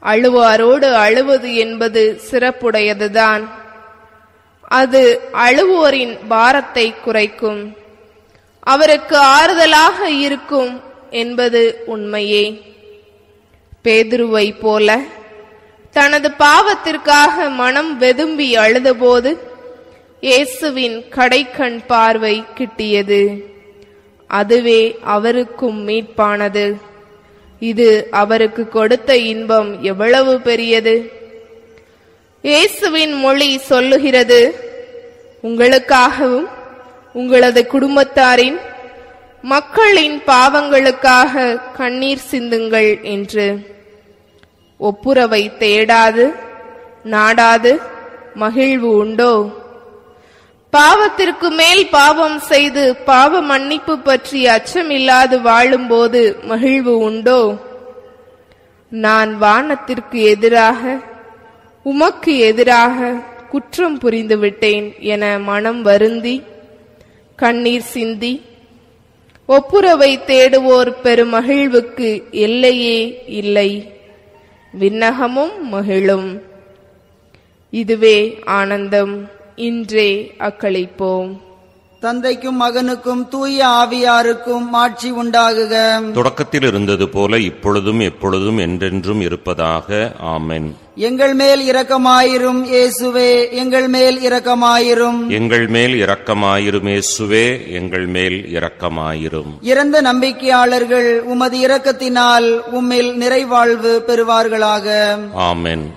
அழுவாரோடு அழுவது என்பது சிறப்புடையதுதான் அது அழுவோரின் பாரத்தை குறைக்கும் அவருக்கு ஆறுதலாக இருக்கும் என்பது உண்மையே பேதுருவை போல தனது பாவத்திற்காக மனம் வெதும்பி அழுதபோது இயேசுவின் கடைக்கண் பார்வை கிட்டியது அதுவே அவருக்கும் மீட்பானது இது அவருக்கு கொடுத்த இன்பம் எவ்வளவு பெரியது இயேசுவின் மொழி சொல்லுகிறது உங்களுக்காகவும் உங்களது குடும்பத்தாரின் மக்களின் பாவங்களுக்காக கண்ணீர் சிந்துங்கள் என்று ஒப்புரவை தேடாது நாடாது மகிழ்வு உண்டோ பாவத்திற்கு மேல் பாவம் செய்து பாவ மன்னிப்பு பற்றி அச்சமில்லாது வாழும்போது மகிழ்வு உண்டோ நான் வானத்திற்கு எதிராக உமக்கு எதிராக குற்றம் புரிந்து விட்டேன் என மனம் வருந்தி கண்ணீர் சிந்தி ஒப்புரவை தேடுவோர் பெருமகிழ்வுக்கு எல்லையே இல்லை விண்ணகமும் மகிழும் இதுவே ஆனந்தம் இன்றே அக்களிப்போம் தந்தைக்கும் மகனுக்கும் தூய ஆவியாருக்கும் மாட்சி உண்டாகுக தொடக்கத்தில் இருந்தது போல இப்பொழுதும் எப்பொழுதும் என்றென்றும் இருப்பதாக ஆமென் எங்கள் மேல் இரக்கமாயிரும் இயேசுவே எங்கள் மேல் இரக்கமாயிரும் எங்கள் மேல் இரக்கமாயிரும் இயேசுவே எங்கள் மேல் இரக்கமாயிரும் இறந்த நம்பிக்கையாளர்கள் உமது இரக்கத்தினால் உம்மில் நிறைவாழ்வு பெறுவார்களாக ஆமென்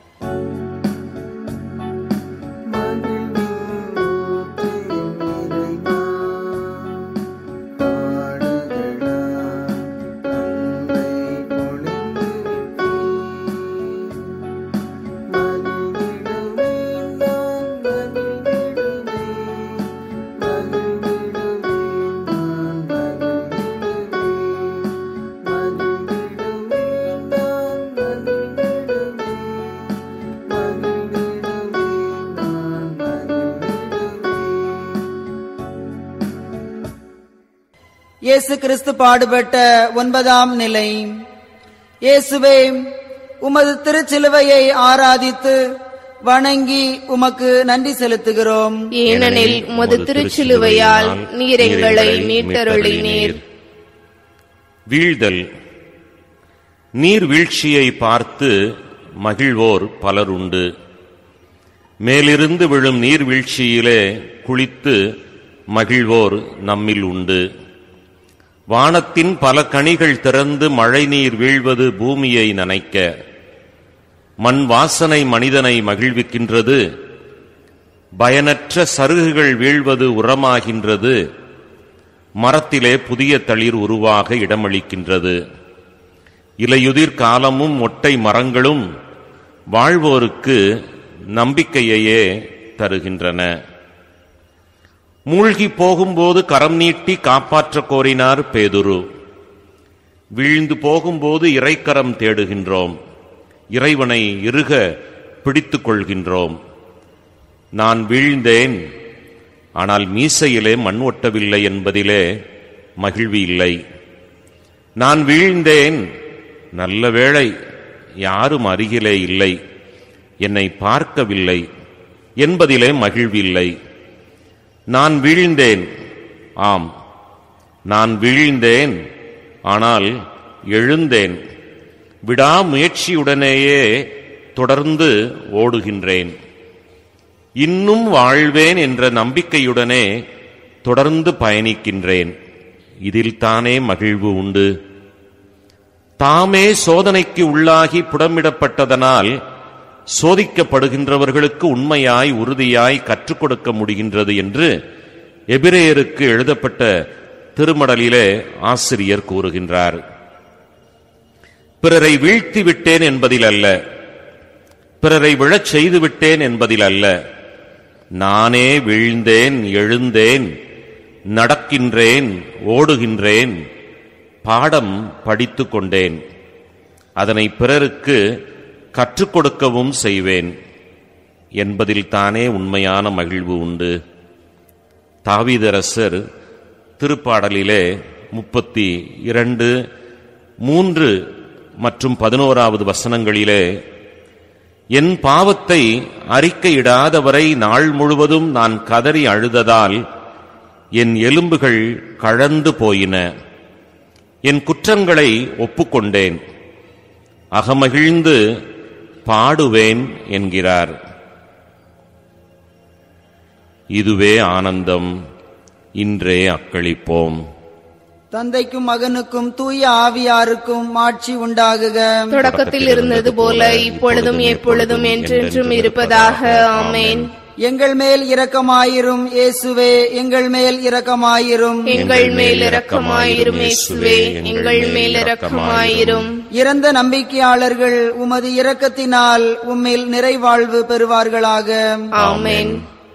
இயேசு கிறிஸ்து பாடுபட்ட ஒன்பதாம் நிலை இயேசுவே உமது திருச்சிலுவையை ஆராதித்து வணங்கி உமக்கு நன்றி செலுத்துகிறோம் ஏனெனில் உமது திருச்சிலுவையால் நீர் எங்களை மீட்டருளினீர் வீழ்தல் நீர் வீழ்ச்சியை பார்த்து மகிழ்வோர் பலருண்டு மேலிருந்து விழும் நீர்வீழ்ச்சியிலே குளித்து மகிழ்வோர் நம்மில் உண்டு வானத்தின் பல கனிகள் திறந்து மழைநீர் வீழ்வது பூமியை நனைக்க மண் வாசனை மனிதனை மகிழ்விக்கின்றது பயனற்ற சருகுகள் வீழ்வது உரமாகின்றது மரத்திலே புதிய தளிர் உருவாக இடமளிக்கின்றது இலையுதிர் காலமும் ஒட்டை மரங்களும் வாழ்வோருக்கு நம்பிக்கையையே தருகின்றன மூழ்கி போகும்போது கரம் நீட்டி காப்பாற்ற கோரினார் பேதுரு வீழ்ந்து போகும்போது இறைக்கரம் தேடுகின்றோம் இறைவனை இறுக பிடித்துக் கொள்கின்றோம் நான் வீழ்ந்தேன் ஆனால் மீசையிலே மண் ஒட்டவில்லை என்பதிலே மகிழ்வு இல்லை நான் வீழ்ந்தேன் நல்ல வேளை யாரும் அருகிலே இல்லை என்னை பார்க்கவில்லை என்பதிலே மகிழ்வில்லை நான் வீழ்ந்தேன் ஆம் நான் வீழ்ந்தேன் ஆனால் எழுந்தேன் விடாமுயற்சியுடனேயே தொடர்ந்து ஓடுகின்றேன் இன்னும் வாழ்வேன் என்ற நம்பிக்கையுடனே தொடர்ந்து பயணிக்கின்றேன் இதில் தானே மகிழ்வு உண்டு தாமே சோதனைக்கு உள்ளாகி புடமிடப்பட்டதனால் சோதிக்கப்படுகின்றவர்களுக்கு உண்மையாய் உறுதியாய் கற்றுக் கொடுக்க முடிகின்றது என்று எபிரேயருக்கு எழுதப்பட்ட திருமடலிலே ஆசிரியர் கூறுகின்றார் பிறரை வீழ்த்தி விட்டேன் என்பதில் அல்ல பிறரை விழச் செய்து விட்டேன் என்பதில் அல்ல நானே வீழ்ந்தேன் எழுந்தேன் நடக்கின்றேன் ஓடுகின்றேன் பாடம் படித்துக் கொண்டேன் அதனை பிறருக்கு கற்றுக் கொடுக்கவும் செய்வேன் என்பதில் தானே உண்மையான மகிழ்வு உண்டு தாவீதரசர் திருப்பாடலிலே முப்பத்தி இரண்டு மூன்று மற்றும் பதினோராவது வசனங்களிலே என் பாவத்தை அறிக்கையிடாதவரை நாள் முழுவதும் நான் கதறி அழுததால் என் எலும்புகள் கழந்து போயின என் குற்றங்களை ஒப்புக்கொண்டேன் அகமகிழ்ந்து பாடுவேன் என்கிறார் இதுவே ஆனந்தம் இன்றே அக்களிப்போம் தந்தைக்கும் மகனுக்கும் தூய ஆவியாருக்கும் ஆட்சி உண்டாகுக தொடக்கத்தில் இருந்தது போல இப்பொழுதும் எப்பொழுதும் என்றென்றும் இருப்பதாக ஆமென் எங்கள் மேல் இரக்கமாயிரும் இயேசுவே எங்கள் மேல் இரக்கமாயிரும் எங்கள் மேல் இரக்கமாயிரும் இயேசுவே எங்கள் மேல் இரக்கமாயிரும் இறந்த நம்பிக்கையாளர்கள் உமது இரக்கத்தினால் உம்மில் நிறைவாழ்வு பெறுவார்களாக ஆமென்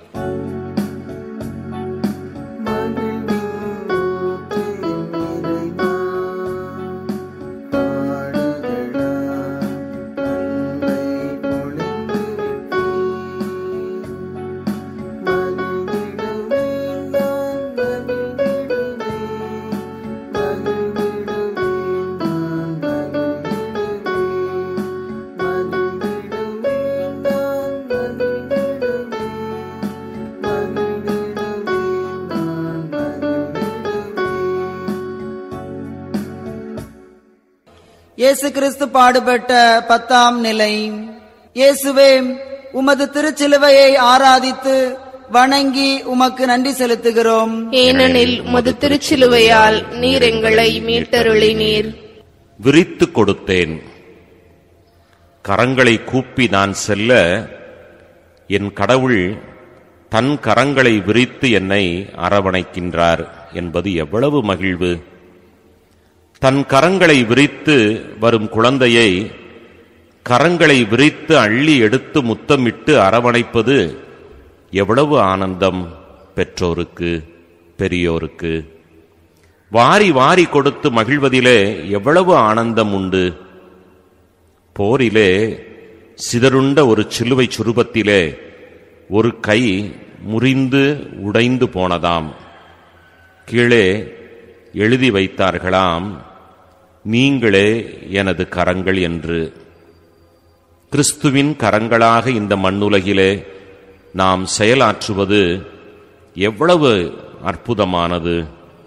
இயேசு கிறிஸ்து பாடுபட்ட பத்தாம் நிலை இயேசுவே உமது திருச்சிலுவையை ஆராதித்து வணங்கி உமக்கு நன்றி செலுத்துகிறோம் ஏனெனில் உமது திருச்சிலுவையால் நீர் எங்களை மீட்டருளினீர் விரித்து கொடுத்தேன் கரங்களை கூப்பி நான் செல்ல என் கடவுள் தன் கரங்களை விரித்து என்னை அரவணைக்கின்றார் என்பது எவ்வளவு மகிழ்வு தன் கரங்களை விரித்து வரும் குழந்தையை கரங்களை விரித்து அள்ளி எடுத்து முத்தமிட்டு அரவணைப்பது எவ்வளவு ஆனந்தம் பெற்றோருக்கு பெரியோருக்கு வாரி வாரி கொடுத்து மகிழ்வதிலே எவ்வளவு ஆனந்தம் உண்டு போரிலே சிதறுண்ட ஒரு சிலுவை சுரூபத்திலே ஒரு கை முறிந்து உடைந்து போனதாம் கீழே எழுதி வைத்தார்களாம் நீங்களே எனது கரங்கள் என்று கிறிஸ்துவின் கரங்களாக இந்த மண்ணுலகிலே நாம் செயலாற்றுவது எவ்வளவு அற்புதமானது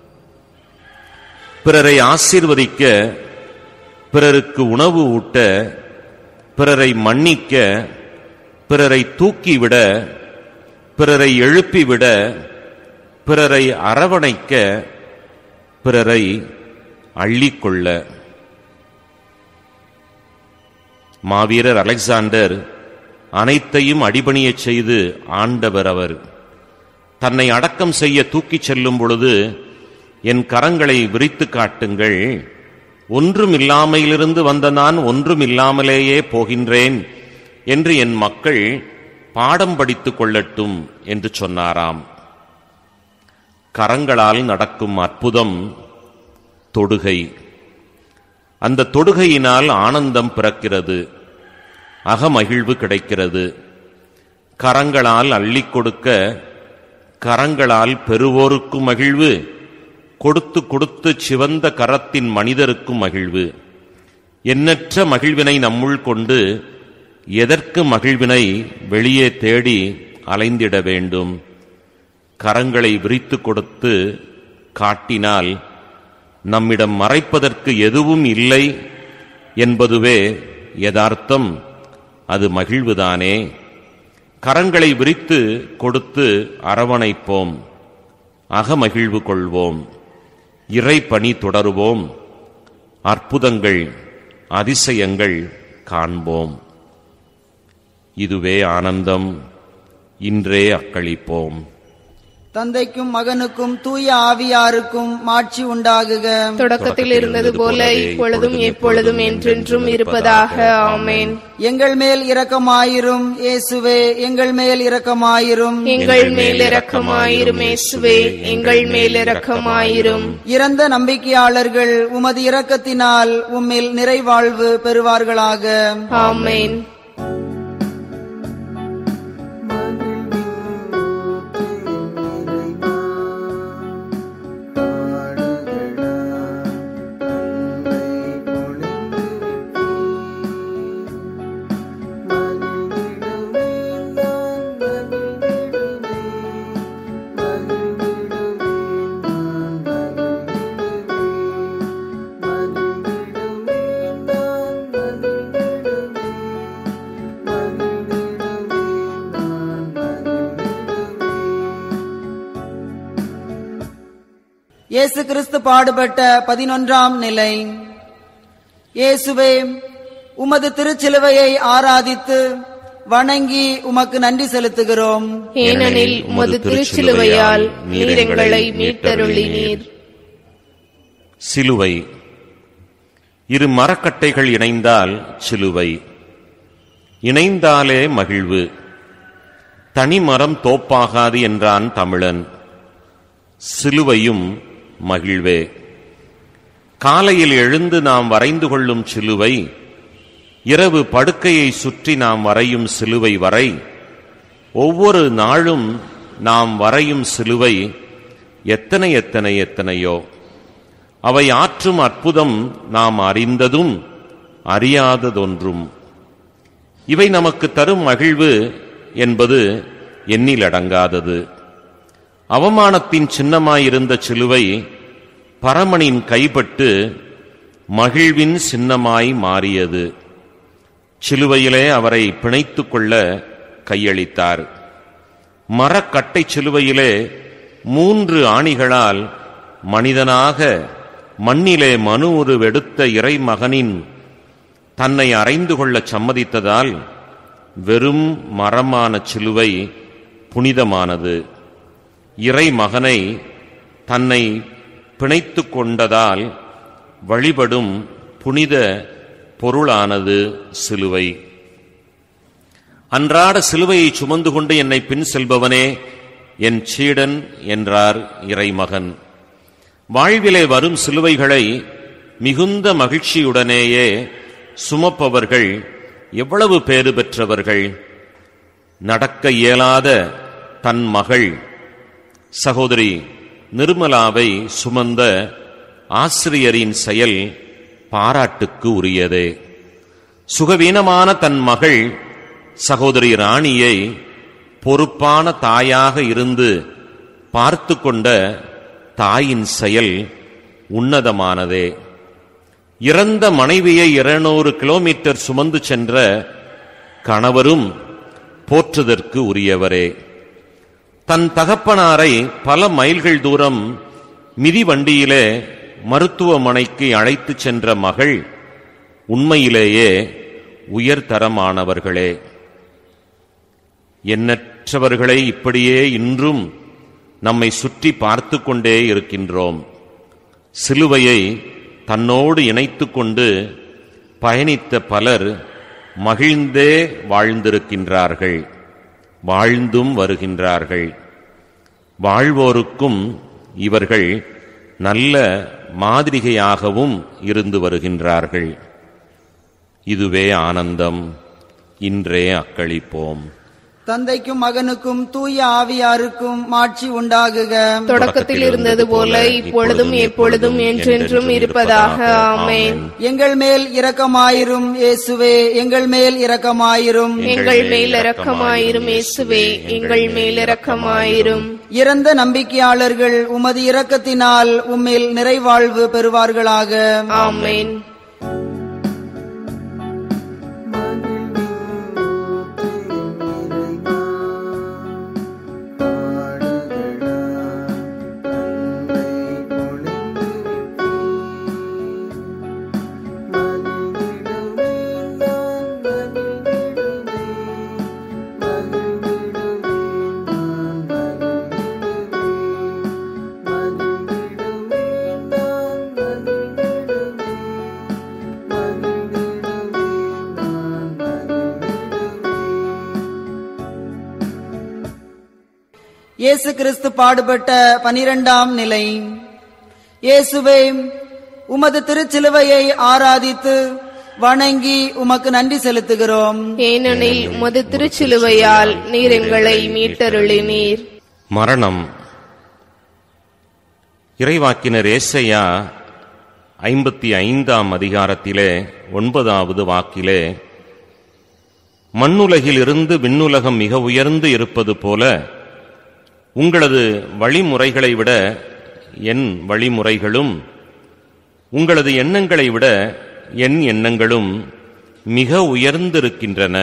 பிறரை ஆசீர்வதிக்க பிறருக்கு உணவு ஊட்ட பிறரை மன்னிக்க பிறரை தூக்கிவிட பிறரை எழுப்பிவிட பிறரை அரவணைக்க பிறரை அள்ளிக்கொள்ள மாவீரர் அலெக்சாண்டர் அனைத்தையும் அடிபணியச் செய்து ஆண்டவர் அவர் தன்னை அடக்கம் செய்ய தூக்கிச் செல்லும் பொழுது என் கரங்களை விரித்து காட்டுங்கள் ஒன்றுமில்லாமையிலிருந்து வந்த நான் ஒன்றுமில்லாமலேயே போகின்றேன் என்று என் மக்கள் பாடம் படித்துக் கொள்ளட்டும் என்று சொன்னாராம் கரங்களால் நடக்கும் அற்புதம் தொடுகை அந்த தொடுகையினால் ஆனந்தம் பிறக்கிறது அகமகிழ்வு கிடைக்கிறது கரங்களால் அள்ளிக் கொடுக்க கரங்களால் பெறுவோருக்கும் மகிழ்வு கொடுத்து கொடுத்து சிவந்த கரத்தின் மனிதருக்கும் மகிழ்வு எண்ணற்ற மகிழ்வினை நம்முள் கொண்டு எதற்கு மகிழ்வினை வெளியே தேடி அலைந்திட வேண்டும் கரங்களை விரித்து கொடுத்து காட்டினால் நம்மிடம் மறைப்பதற்கு எதுவும் இல்லை என்பதுவே யதார்த்தம் அது மகிழ்வுதானே கரங்களை விரித்து கொடுத்து அரவணைப்போம் அகமகிழ்வு கொள்வோம் இறை பணி தொடருவோம் அற்புதங்கள் அதிசயங்கள் காண்போம் இதுவே ஆனந்தம் இன்றே அக்களிப்போம் தந்தைக்கும் மகனுக்கும் தூய ஆவியாருக்கும் மாட்சி உண்டாகுக தொடக்கத்தில் இருந்தது போல இப்பொழுதும் எப்பொழுதும் என்றென்றும் இருப்பதாக ஆமென் எங்கள் மேல் இரக்கமாயிரும் இயேசுவே எங்கள் மேல் இரக்கமாயிரும் எங்கள் மேல் இரக்கமாயிரும் இயேசுவே எங்கள் மேல் இரக்கமாயிரும் இறந்த நம்பிக்கையாளர்கள் உமது இரக்கத்தினால் உம்மில் நிறைவாழ்வு பெறுவார்களாக ஆமென் இயேசு கிறிஸ்து பாடுபட்ட பதினொன்றாம் நிலை இயேசுவே உமது திருச்சிலுவையை ஆராதித்து வணங்கி உமக்கு நன்றி செலுத்துகிறோம் ஏனெனில் உமது திருச்சிலுவையால் நீர் எங்களை மீட்டருளினீர் சிலுவை இரு மரக்கட்டைகள் இணைந்தால் சிலுவை இணைந்தாலே மகிழ்வு தனி மரம் தோப்பாகாது என்றான் தமிழன் சிலுவையும் மகிழ்வே காலையில் எழுந்து நாம் வரைந்து கொள்ளும் சிலுவை இரவு படுக்கையை சுற்றி நாம் வரையும் சிலுவை வரை ஒவ்வொரு நாளும் நாம் வரையும் சிலுவை எத்தனை எத்தனை எத்தனையோ அவை ஆற்றும் அற்புதம் நாம் அறிந்ததும் அறியாததொன்றும் இவை நமக்கு தரும் மகிழ்வு என்பது எண்ணிலடங்காதது அவமானத்தின் சின்னமாயிருந்த சிலுவை பரமனின் கைப்பட்டு மகிழ்வின் சின்னமாய் மாறியது சிலுவையிலே அவரை பிணைத்துக் கொள்ள கையளித்தார் மரக்கட்டை சிலுவையிலே மூன்று ஆணிகளால் மனிதனாக மண்ணிலே மனு ஒரு வெடுத்த இறைமகனின் தன்னை அறைந்து கொள்ளச் சம்மதித்ததால் வெறும் மரமான சிலுவை புனிதமானது இறைமகனை தன்னை பிணைத்துக் கொண்டதால் வழிபடும் புனித பொருளானது சிலுவை அன்றாட சிலுவையை சுமந்து கொண்டு என்னை பின் செல்பவனே என் சீடன் என்றார் இறைமகன் வாழ்விலே வரும் சிலுவைகளை மிகுந்த மகிழ்ச்சியுடனேயே சுமப்பவர்கள் எவ்வளவு பேறு பெற்றவர்கள் நடக்க இயலாத தன் மகள் சகோதரி நிர்மலாவை சுமந்த ஆசிரியரின் செயல் பாராட்டுக்கு உரியதே சுகவீனமான தன் மகள் சகோதரி ராணியை பொறுப்பான தாயாக இருந்து பார்த்து கொண்ட தாயின் செயல் உன்னதமானதே இறந்த மனைவியை இருநூறு கிலோமீட்டர் சுமந்து சென்ற கணவரும் போற்றுதற்கு உரியவரே தன் தகப்பனாரை பல மைல்கள் தூரம் மிதிவண்டியிலே மருத்துவமனைக்கு அழைத்துச் சென்ற மகள் உண்மையிலேயே உயர்தரமானவர்களே எண்ணற்றவர்களை இப்படியே இன்றும் நம்மை சுற்றி பார்த்து கொண்டே இருக்கின்றோம் சிலுவையை தன்னோடு இணைத்துக் கொண்டு பயணித்த பலர் மகிழ்ந்தே வாழ்ந்திருக்கின்றார்கள் வாழ்ந்தும் வருகின்றார்கள் வாழ்வோருக்கும் இவர்கள் நல்ல மாதிரிகையாகவும் இருந்து வருகின்றார்கள் இதுவே ஆனந்தம் இன்றே அக்களிப்போம் தந்தைக்கும் மகனுக்கும் தூய ஆவியாருக்கும் மாட்சி உண்டாகுக தொடக்கத்தில் இருந்தது போல இப்பொழுதும் எப்பொழுதும் என்றென்றும் இருப்பதாக ஆமென் எங்கள் மேல் இரக்கமாயிரும் இயேசுவே எங்கள் மேல் இரக்கமாயிரும் எங்கள் மேல் இரக்கமாயிரும் இயேசுவே எங்கள் மேல் இரக்கமாயிரும் இறந்த நம்பிக்கையாளர்கள் உமது இரக்கத்தினால் உம்மில் நிறைவாழ்வு பெறுவார்களாக ஆமென் இயேசு கிறிஸ்து பாடுபட்ட பனிரெண்டாம் நிலை இயேசுவே உமது திருச்சிலுவையை ஆராதித்து வணங்கி உமக்கு நன்றி செலுத்துகிறோம் ஏனெனில் உமது திருச்சிலுவையால் நீர் எங்களை மீட்டருளினீர் மரணம் இறைவாக்கினர் ஏசையா ஐம்பத்தி ஐந்தாம் அதிகாரத்திலே ஒன்பதாவது வாக்கிலே மண்ணுலகில் இருந்து விண்ணுலகம் மிக உயர்ந்து இருப்பது போல உங்களது வழிமுறைகளை விட என் வழிமுறைகளும் உங்களது எண்ணங்களை விட என் எண்ணங்களும் மிக உயர்ந்திருக்கின்றன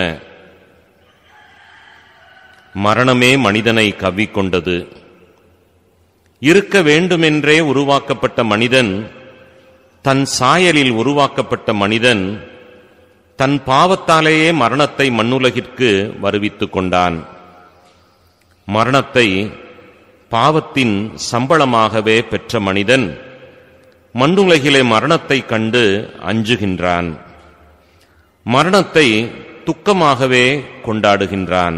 மரணமே மனிதனை கவ்விக்கொண்டது இருக்க வேண்டுமென்றே உருவாக்கப்பட்ட மனிதன் தன் சாயலில் உருவாக்கப்பட்ட மனிதன் தன் பாவத்தாலேயே மரணத்தை மண்ணுலகிற்கு வருவித்துக் கொண்டான் மரணத்தை பாவத்தின் சம்பளமாகவே பெற்ற மனிதன் மண்ணுலகிலே மரணத்தை கண்டு அஞ்சுகின்றான் மரணத்தை துக்கமாகவே கொண்டாடுகின்றான்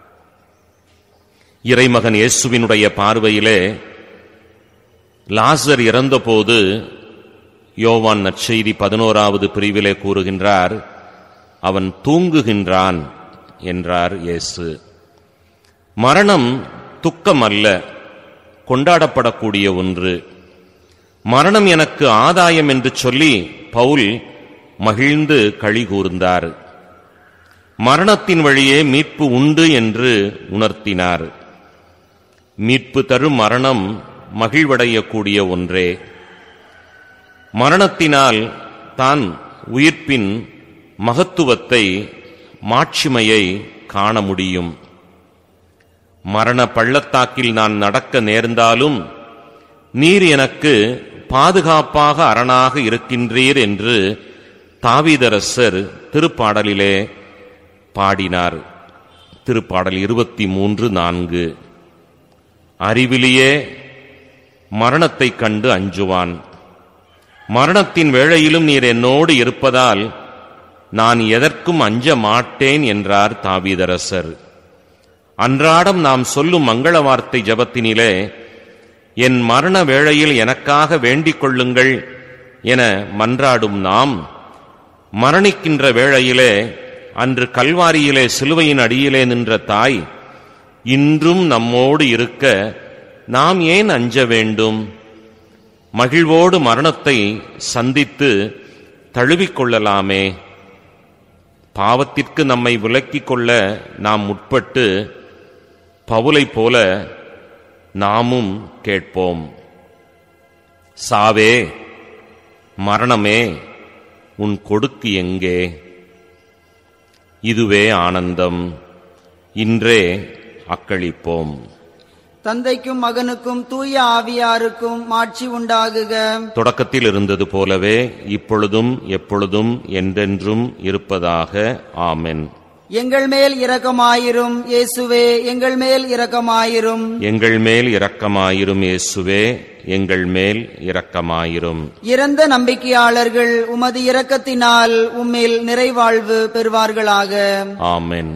இறைமகன் இயேசுவினுடைய பார்வையிலே லாசர் இறந்தபோது யோவான் நற்செய்தி பதினோராவது பிரிவிலே கூறுகின்றார் அவன் தூங்குகின்றான் என்றார் இயேசு மரணம் துக்கம் அல்ல கொண்டாடப்படக்கூடிய ஒன்று மரணம் எனக்கு ஆதாயம் என்று சொல்லி பவுல் மகிழ்ந்து களி கூர்ந்தார் மரணத்தின் வழியே மீட்பு உண்டு என்று உணர்த்தினார் மீட்பு தரும் மரணம் மகிழ்வடையக்கூடிய ஒன்றே மரணத்தினால் தான் உயிர்ப்பின் மகத்துவத்தை மாட்சிமையை காண முடியும் மரண பள்ளத்தாக்கில் நான் நடக்க நேர்ந்தாலும் நீர் எனக்கு பாதுகாப்பாக அரணாக இருக்கின்றீர் என்று தாவீதரசர் திருப்பாடலிலே பாடினார் திருப்பாடல் இருபத்தி மூன்று நான்கு அறிவிலேயே மரணத்தைக் கண்டு அஞ்சுவான் மரணத்தின் வேளையிலும் நீர் என்னோடு இருப்பதால் நான் எதற்கும் அஞ்ச மாட்டேன் என்றார் தாவீதரசர் அன்றாடம் நாம் சொல்லும் மங்கள வார்த்தை ஜபத்தினிலே என் மரண வேளையில் எனக்காக வேண்டிக் கொள்ளுங்கள் என மன்றாடும் நாம் மரணிக்கின்ற வேளையிலே அன்று கல்வாரியிலே சிலுவையின் அடியிலே நின்ற தாய் இன்றும் நம்மோடு இருக்க நாம் ஏன் அஞ்ச வேண்டும் மகிழ்வோடு மரணத்தை சந்தித்து தழுவிக்கொள்ளலாமே பாவத்திற்கு நம்மை விலக்கிக் கொள்ள நாம் முற்பட்டு பவுலைப் போல நாமும் கேட்போம் சாவே மரணமே உன் கொடுக்கு எங்கே இதுவே ஆனந்தம் இன்றே அக்களிப்போம் தந்தைக்கும் மகனுக்கும் தூய ஆவியாருக்கும் மாட்சி உண்டாகுக தொடக்கத்தில் இருந்தது போலவே இப்பொழுதும் எப்பொழுதும் என்றென்றும் இருப்பதாக ஆமென் எங்கள் மேல் இரக்கமாயிரும் இயேசுவே எங்கள் மேல் இரக்கமாயிரும் எங்கள் மேல் இரக்கமாயிரும் இயேசுவே எங்கள் மேல் இரக்கமாயிரும் இறந்த நம்பிக்கையாளர்கள் உமது இரக்கத்தினால் உம்மில் நிறைவாழ்வு பெறுவார்களாக ஆமென்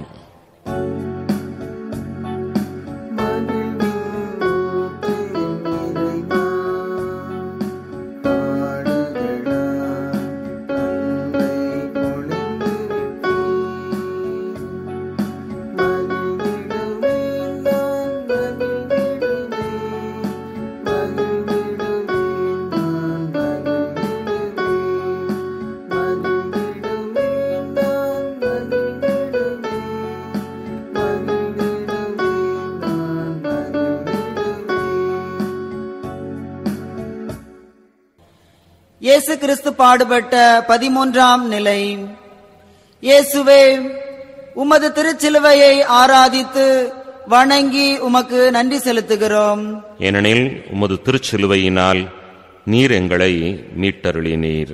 இயேசு கிறிஸ்து பாடுபட்ட பதிமூன்றாம் நிலை இயேசுவே உமது திருச்சிலுவையை ஆராதித்து வணங்கி உமக்கு நன்றி செலுத்துகிறோம் ஏனெனில் உமது திருச்சிலுவையினால் நீர் எங்களை மீட்டருளினீர்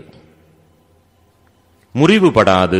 முறிவுபடாது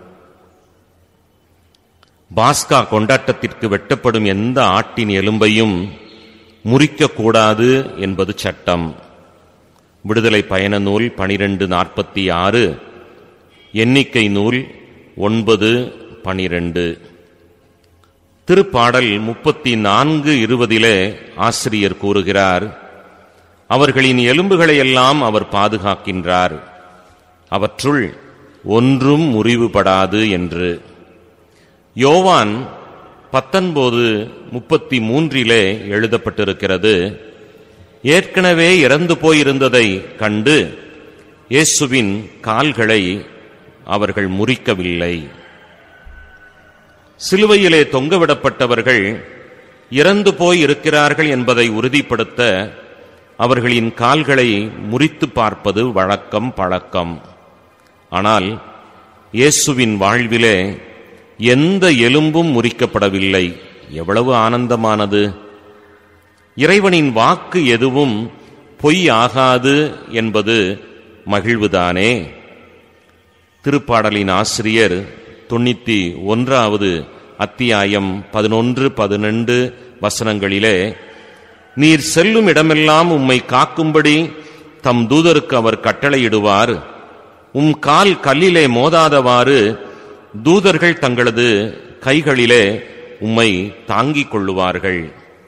பாஸ்கா கொண்டாட்டத்திற்கு வெட்டப்படும் எந்த ஆட்டின் எலும்பையும் முறிக்கக்கூடாது என்பது சட்டம் விடுதலை பயண நூல் பனிரெண்டு நாற்பத்தி ஆறு எண்ணிக்கை நூல் ஒன்பது பனிரெண்டு திருப்பாடல் முப்பத்தி நான்கு இருபதிலே ஆசிரியர் கூறுகிறார் அவர்களின் எலும்புகளை எல்லாம் அவர் பாதுகாக்கின்றார் அவற்றுள் ஒன்றும் முறிவுபடாது என்று யோவான் பத்தொன்பது முப்பத்தி மூன்றிலே எழுதப்பட்டிருக்கிறது ஏற்கனவே இறந்து போயிருந்ததை கண்டு இயேசுவின் கால்களை அவர்கள் முறிக்கவில்லை சிலுவையிலே தொங்கவிடப்பட்டவர்கள் இறந்து போய் இருக்கிறார்கள் என்பதை உறுதிப்படுத்த அவர்களின் கால்களை முறித்து பார்ப்பது வழக்கம் பழக்கம் ஆனால் இயேசுவின் வாழ்விலே எந்த எலும்பும் முறிக்கப்படவில்லை எவ்வளவு ஆனந்தமானது இறைவனின் வாக்கு எதுவும் பொய் ஆகாது என்பது மகிழ்வுதானே திருப்பாடலின் ஆசிரியர் தொண்ணூத்தி ஒன்றாவது அத்தியாயம் பதினொன்று பதினெண்டு வசனங்களிலே நீர் செல்லும் இடமெல்லாம் உம்மை காக்கும்படி தம் தூதருக்கு அவர் கட்டளையிடுவார் உம் கால் கல்லிலே மோதாதவாறு தூதர்கள் தங்களது கைகளிலே உம்மை தாங்கிக் கொள்ளுவார்கள்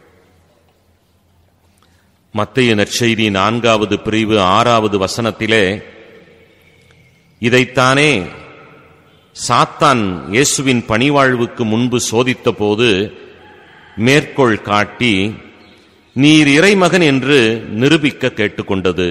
மத்திய நற்செய்தி நான்காவது பிரிவு ஆறாவது வசனத்திலே இதைத்தானே சாத்தான் இயேசுவின் பணிவாழ்வுக்கு முன்பு சோதித்தபோது மேற்கோள் காட்டி நீர் இறைமகன் என்று நிரூபிக்க கேட்டுக்கொண்டது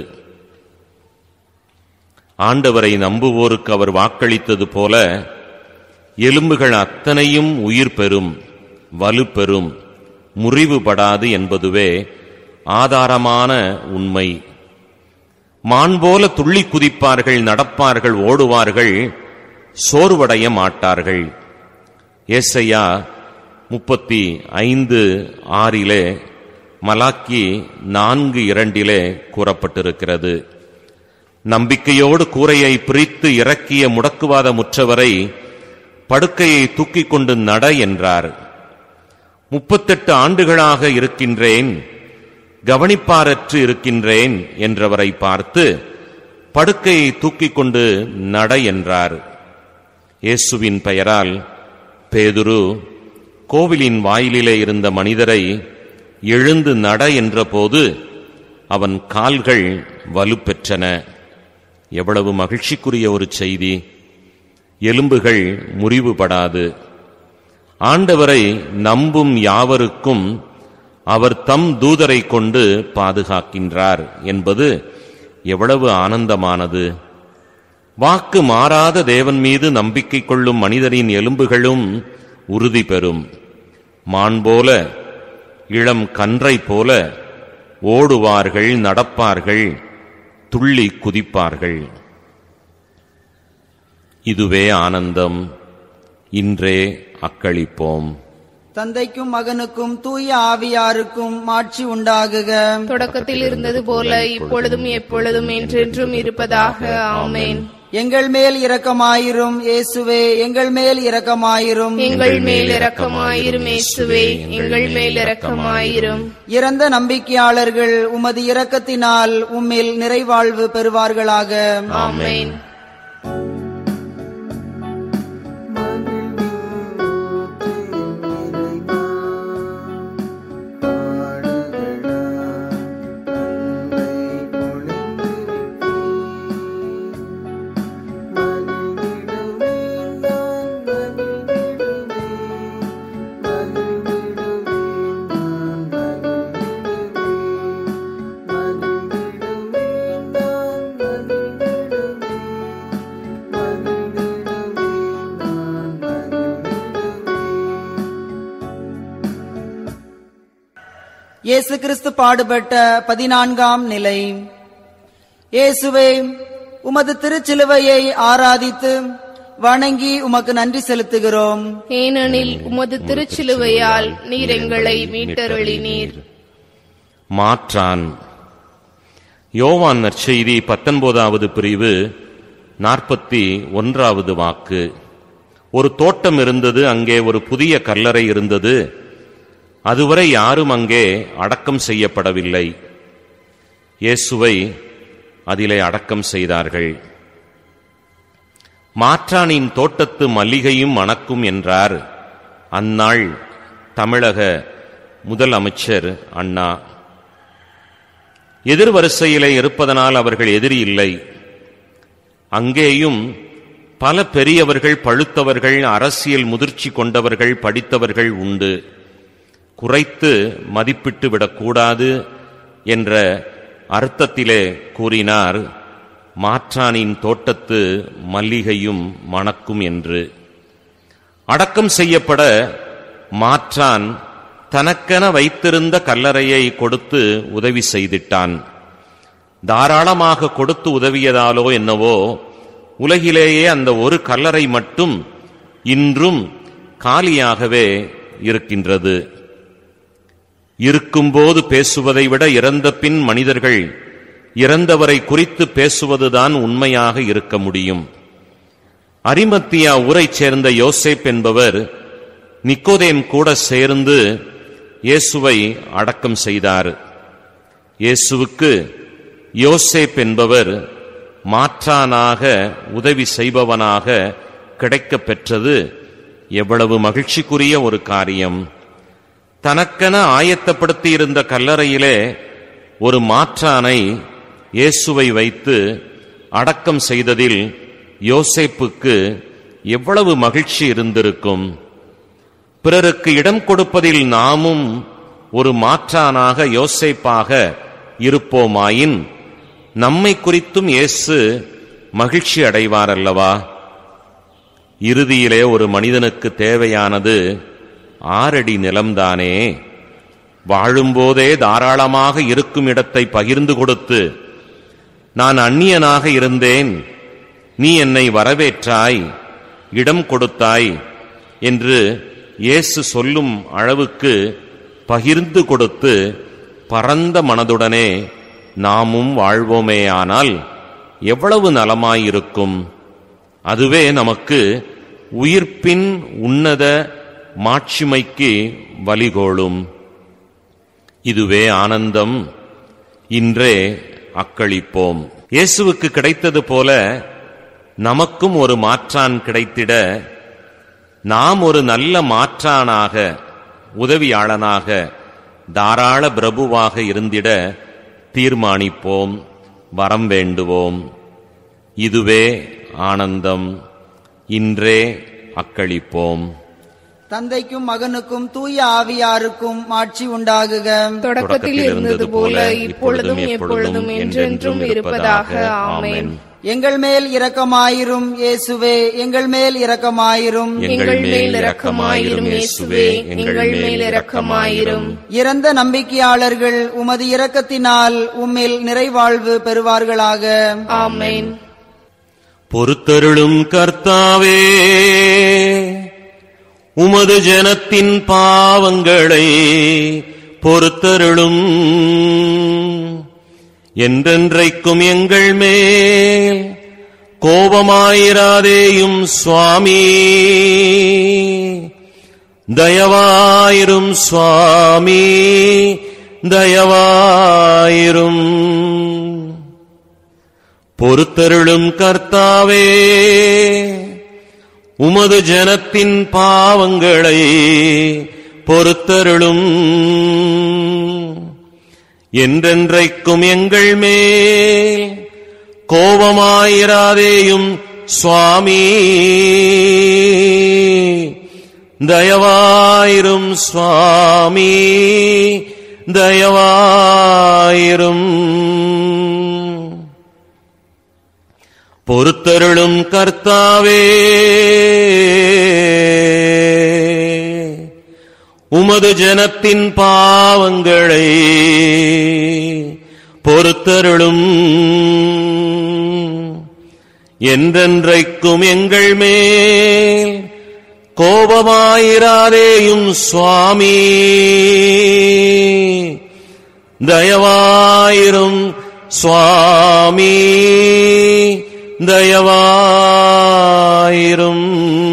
ஆண்டவரை நம்புவோருக்கு அவர் வாக்களித்தது போல எலும்புகள் அத்தனையும் உயிர் பெறும் வலுப்பெறும் முறிவுபடாது என்பதுவே ஆதாரமான உண்மை மான் போல துள்ளி குதிப்பார்கள் நடப்பார்கள் ஓடுவார்கள் சோர்வடைய மாட்டார்கள் ஏசையா முப்பத்தி ஐந்து ஆறிலே மலாக்கி நான்கு இரண்டிலே கூறப்பட்டிருக்கிறது நம்பிக்கையோடு கூரையை பிரித்து இறக்கிய முடக்குவாத முற்றவரை படுக்கையை தூக்கிக் கொண்டு நட என்றார் முப்பத்தெட்டு ஆண்டுகளாக இருக்கின்றேன் கவனிப்பாரற்று இருக்கின்றேன் என்றவரை பார்த்து படுக்கையை தூக்கிக் கொண்டு நட என்றார் இயேசுவின் பெயரால் பேதுரு கோவிலின் வாயிலிலே இருந்த மனிதரை எழுந்து நட என்றபோது அவன் கால்கள் வலுப்பெற்றன எவ்வளவு மகிழ்ச்சிக்குரிய ஒரு செய்தி எலும்புகள் முறிவுபடாது ஆண்டவரை நம்பும் யாவருக்கும் அவர் தம் தூதரை கொண்டு பாதுகாக்கின்றார் என்பது எவ்வளவு ஆனந்தமானது வாக்கு மாறாத தேவன் மீது நம்பிக்கை கொள்ளும் மனிதரின் எலும்புகளும் உறுதி பெறும் மான் போல இளம் கன்றை போல ஓடுவார்கள் நடப்பார்கள் துள்ளி குதிப்பார்கள் இதுவே ஆனந்தம் இன்றே அக்களிப்போம் தந்தைக்கும் மகனுக்கும் தூய ஆவியாருக்கும் மாட்சி உண்டாகுக தொடக்கத்தில் இருந்தது போல இப்பொழுதும் எப்பொழுதும் என்றென்றும் இருப்பதாக ஆமென் எங்கள் மேல் இரக்கமாயிரும் இயேசுவே எங்கள் மேல் இரக்கமாயிரும் எங்கள் மேல் இரக்கமாயிரும் இயேசுவே எங்கள் மேல் இரக்கமாயிரும் இறந்த நம்பிக்கையாளர்கள் உமது இரக்கத்தினால் உம்மில் நிறைவாழ்வு பெறுவார்களாக ஆமென் இயேசு கிறிஸ்து பாடுபட்ட பதினான்காம் நிலை இயேசுவே உமது திருச்சிலுவையை ஆராதித்து வணங்கி உமக்கு நன்றி செலுத்துகிறோம் ஏனெனில் உமது திருச்சிலுவையால் நீர் எங்களை மீட்டருளினீர் மாற்றான் யோவான் நற்செய்தி பத்தொன்பதாவது பிரிவு நாற்பத்தி ஒன்றாவது வாக்கு ஒரு தோட்டம் இருந்தது அங்கே ஒரு புதிய கல்லறை இருந்தது அதுவரை யாரும் அங்கே அடக்கம் செய்யப்படவில்லை இயேசுவை அதிலே அடக்கம் செய்தார்கள் மாற்றானின் தோட்டத்து மல்லிகையும் மணக்கும் என்றார் அந்நாள் தமிழக முதல் அமைச்சர் அண்ணா எதிர்வரிசையிலே இருப்பதனால் அவர்கள் எதிரி இல்லை அங்கேயும் பல பெரியவர்கள் பழுத்தவர்கள் அரசியல் முதிர்ச்சி கொண்டவர்கள் படித்தவர்கள் உண்டு குறைத்து மதிப்பிட்டு விடக்கூடாது என்ற அர்த்தத்திலே கூறினார் மாற்றானின் தோட்டத்து மல்லிகையும் மணக்கும் என்று அடக்கம் செய்யப்பட மாற்றான் தனக்கென வைத்திருந்த கல்லறையை கொடுத்து உதவி செய்திட்டான் தாராளமாக கொடுத்து உதவியதாலோ என்னவோ உலகிலேயே அந்த ஒரு கல்லறை மட்டும் இன்றும் காலியாகவே இருக்கின்றது இருக்கும்போது பேசுவதை விட இறந்த பின் மனிதர்கள் இறந்தவரை குறித்து பேசுவதுதான் உண்மையாக இருக்க முடியும் அரிமத்தியா ஊரைச் சேர்ந்த யோசேப் என்பவர் நிக்கோதேம் கூட சேர்ந்து இயேசுவை அடக்கம் செய்தார் இயேசுவுக்கு யோசேப் என்பவர் மாற்றானாக உதவி செய்பவனாக கிடைக்கப் பெற்றது எவ்வளவு மகிழ்ச்சிக்குரிய ஒரு காரியம் தனக்கென ஆயத்தப்படுத்தி இருந்த கல்லறையிலே ஒரு மாற்றானை இயேசுவை வைத்து அடக்கம் செய்ததில் யோசேப்புக்கு எவ்வளவு மகிழ்ச்சி இருந்திருக்கும் பிறருக்கு இடம் கொடுப்பதில் நாமும் ஒரு மாற்றானாக யோசேப்பாக இருப்போமாயின் நம்மை குறித்தும் இயேசு மகிழ்ச்சி அடைவார் அல்லவா இறுதியிலே ஒரு மனிதனுக்கு தேவையானது ஆறடி நிலம்தானே வாழும்போதே தாராளமாக இருக்கும் இடத்தை பகிர்ந்து கொடுத்து நான் அந்நியனாக இருந்தேன் நீ என்னை வரவேற்றாய் இடம் கொடுத்தாய் என்று இயேசு சொல்லும் அளவுக்கு பகிர்ந்து கொடுத்து பரந்த மனதுடனே நாமும் வாழ்வோமேயானால் எவ்வளவு நலமாயிருக்கும் அதுவே நமக்கு உயிர்ப்பின் உன்னத மாட்சிமைக்கு வழிகோளும் இதுவே ஆனந்தம் இன்றே அக்களிப்போம் இயேசுவுக்கு கிடைத்தது போல நமக்கும் ஒரு மாற்றான் கிடைத்திட நாம் ஒரு நல்ல மாற்றானாக உதவியாளனாக தாராள பிரபுவாக இருந்திட தீர்மானிப்போம் வரம் வேண்டுவோம் இதுவே ஆனந்தம் இன்றே அக்களிப்போம் தந்தைக்கும் மகனுக்கும் தூய ஆவியாருக்கும் மாட்சி உண்டாகுக தொடக்கத்தில் இருந்தது போல இப்பொழுதும் எப்பொழுதும் என்றென்றும் இருப்பதாக ஆமென் எங்கள் மேல் இரக்கமாயிரும் இயேசுவே எங்கள் மேல் இரக்கமாயிரும் எங்கள் மேல் இரக்கமாயிரும் இயேசுவே எங்கள் மேல் இரக்கமாயிரும் இறந்த நம்பிக்கையாளர்கள் உமது இரக்கத்தினால் உம்மில் நிறைவாழ்வு பெறுவார்களாக ஆமென் பொறுத்தருளும் கர்த்தாவே உமது ஜனத்தின் பாவங்களை பொறுத்தருளும் என்றென்றைக்கும் எங்கள் மேல் கோபமாயிராதேயும் சுவாமி தயவாயிரும் சுவாமி தயவாயிரும் பொறுத்தருளும் கர்த்தாவே உமது ஜனத்தின் பாவங்களை பொறுத்தருளும் என்றென்றைக்கும் எங்கள் மேல் கோபமாயிராதேயும் சுவாமி தயவாயிரும் சுவாமி தயவாயிரும் பொறுத்தருளும் கர்த்தாவே உமது ஜனத்தின் பாவங்களை பொறுத்தருளும் என்றென்றைக்கும் எங்கள் மேல் கோபமாயிராதேயும் சுவாமி தயவாயிரும் சுவாமி தயவாயிரும்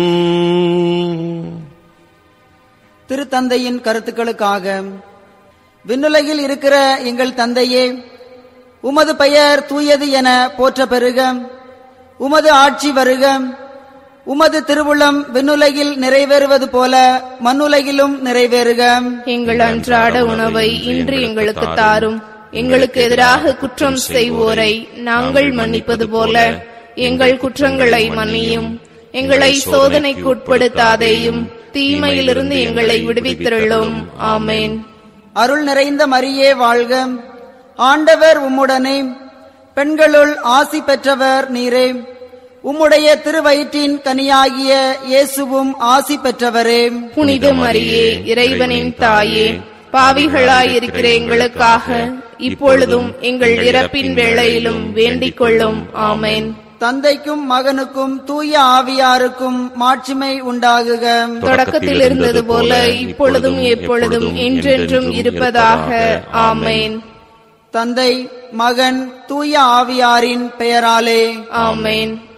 திருத்தந்தையின் கருத்துக்களுக்காக விண்ணுலகில் இருக்கிற எங்கள் தந்தையே உமது பெயர் தூயது என போற்ற பெறுக உமது ஆட்சி வருக உமது திருவுளம் விண்ணுலகில் நிறைவேறுவது போல மண்ணுலகிலும் நிறைவேறுக எங்கள் அன்றாட உணவை இன்று எங்களுக்கு தாரும் எங்களுக்கு எதிராக குற்றம் செய்வோரை நாங்கள் மன்னிப்பது போல எங்கள் குற்றங்களை மன்னியும் எங்களை சோதனைக்கு உட்படுத்தாதேயும் தீமையிலிருந்து எங்களை விடுவித்திருளும் ஆமென் அருள் நிறைந்த மரியே வாழ்க ஆண்டவர் உம்முடனே பெண்களுள் ஆசி பெற்றவர் நீரே உம்முடைய திருவயிற்றின் கனியாகிய இயேசுவும் ஆசி பெற்றவரே புனித மரியே இறைவனின் தாயே பாவிகளாய் இருக்கிற எங்களுக்காக இப்பொழுதும் எங்கள் இறப்பின் வேளையிலும் வேண்டிக் கொள்ளும் ஆமென் தந்தைக்கும் மகனுக்கும் தூய ஆவியாருக்கும் மாட்சிமை உண்டாகுக தொடக்கத்தில் இருந்தது போல இப்பொழுதும் எப்பொழுதும் என்றென்றும் இருப்பதாக ஆமேன் தந்தை மகன் தூய ஆவியாரின் பெயராலே ஆமேன்